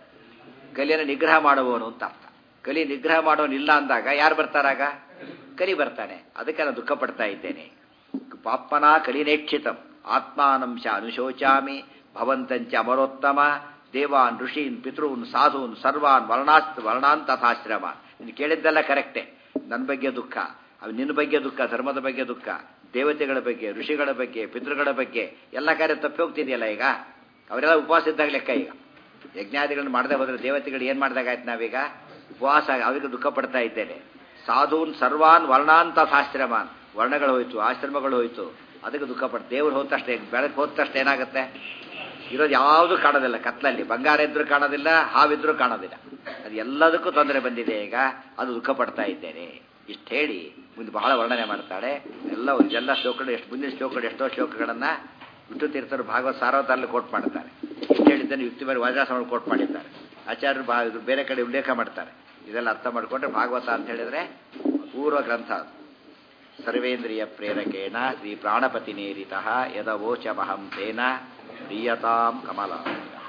ಕಲಿಯನ್ನು ನಿಗ್ರಹ ಮಾಡುವವನು ಅಂತ ಅರ್ಥ ಕಲಿ ನಿಗ್ರಹ ಮಾಡೋನಿಲ್ಲ ಅಂದಾಗ ಯಾರು ಬರ್ತಾರಾಗ ಕಲಿ ಬರ್ತಾನೆ ಅದಕ್ಕೆ ನಾನು ದುಃಖ ಪಡ್ತಾ ಇದ್ದೇನೆ ಪಾಪ್ಮನ ಕಲಿನೇಕ್ಷಿತಂ ಆತ್ಮಾನಂಶ ಅನುಶೋಚಾಮಿ ಭವಂತಂಚ ಅಮರೋತ್ತಮ ದೇವಾನ್ ಋಷೀನ್ ಪಿತೃನ್ ಸಾಧೂನ್ ಸರ್ವಾನ್ ವರ್ಣಾಸ್ತ್ ವರ್ಣಾನ್ ತಥಾಶ್ರಮ ನೀನು ಕೇಳಿದ್ದೆಲ್ಲ ಕರೆಕ್ಟೇ ನನ್ನ ಬಗ್ಗೆ ದುಃಖ ಅವ್ ನಿನ್ನ ಬಗ್ಗೆ ದುಃಖ ಧರ್ಮದ ಬಗ್ಗೆ ದುಃಖ ದೇವತೆಗಳ ಬಗ್ಗೆ ಋಷಿಗಳ ಬಗ್ಗೆ ಪಿತೃಗಳ ಬಗ್ಗೆ ಎಲ್ಲ ಕಾರ್ಯ ತಪ್ಪಿ ಹೋಗ್ತಿದೆಯಲ್ಲ ಈಗ ಅವರೆಲ್ಲ ಉಪವಾಸ ಇದ್ದಾಗ ಲೆಕ್ಕ ಈಗ ಯಜ್ಞಾದಿಗಳನ್ನು ಮಾಡದೆ ಹೋದ್ರೆ ದೇವತೆಗಳು ಏನು ಮಾಡಿದಾಗಾಯ್ತು ನಾವೀಗ ಉಪವಾಸ ಅವರಿಗೆ ದುಃಖ ಪಡ್ತಾ ಇದ್ದೇನೆ ಸಾಧೂನ್ ಸರ್ವಾನ್ ವರ್ಣಾನ್ ತಥಾಶ್ರಮಾನ್ ವರ್ಣಗಳು ಹೋಯ್ತು ಆಶ್ರಮಗಳು ಹೋಯ್ತು ಅದಕ್ಕೆ ದುಃಖ ಪಡ್ತ ದೇವ್ರು ಹೋದ ತಕ್ಷಣ ಬೆಳಗ್ಗೆ ಹೋದ ತಕ್ಷಣ ಏನಾಗುತ್ತೆ ಇರೋದು ಯಾವುದು ಕಾಣೋದಿಲ್ಲ ಕತ್ಲಲ್ಲಿ ಬಂಗಾರ ಇದ್ರೂ ಕಾಣೋದಿಲ್ಲ ಹಾವಿದ್ರೂ ಕಾಣೋದಿಲ್ಲ ಅದು ಎಲ್ಲದಕ್ಕೂ ತೊಂದರೆ ಬಂದಿದೆ ಈಗ ಅದು ದುಃಖ ಪಡ್ತಾ ಇದ್ದೇನೆ ಇಷ್ಟು ಹೇಳಿ ಮುಂದೆ ಬಹಳ ವರ್ಣನೆ ಮಾಡ್ತಾಳೆ ಎಲ್ಲ ಇದೆಲ್ಲ ಶ್ಲೋಕಗಳು ಎಷ್ಟು ಮುಂದಿನ ಶ್ಲೋಕಗಳು ಎಷ್ಟೋ ಶ್ಲೋಕಗಳನ್ನು ವಿಷ್ಣು ತೀರ್ಥರು ಭಾಗವತ ಸಾರ್ವತಾರಲ್ಲಿ ಕೋಟ್ ಮಾಡ್ತಾರೆ ಇಷ್ಟು ಹೇಳಿದ್ದನ್ನು ಯುಕ್ತಿ ಮೇಲೆ ವಾಜಾಸಗಳು ಕೋಟ್ ಮಾಡಿದ್ದಾರೆ ಆಚಾರ್ಯರು ಬಾ ಇದು ಬೇರೆ ಕಡೆ ಉಲ್ಲೇಖ ಮಾಡ್ತಾರೆ ಇದೆಲ್ಲ ಅರ್ಥ ಮಾಡಿಕೊಂಡ್ರೆ ಭಾಗವತ ಅಂತ ಹೇಳಿದ್ರೆ ಪೂರ್ವ ಗ್ರಂಥ ಅದು ಸರ್ವೇಂದ್ರಿಯ ಪ್ರೇರಕೇಣ ಶ್ರೀ ಪ್ರಾಣಪತಿ ನೇರಿತ ಯದವೋಚಮಹಂ ತೇನ ಪ್ರಿಯತಾಂ ಕಮಲ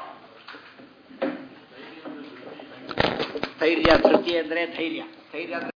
ಧೈರ್ಯ ಧೃತಿ ಅಂದ್ರೆ ಧೈರ್ಯ ಧೈರ್ಯ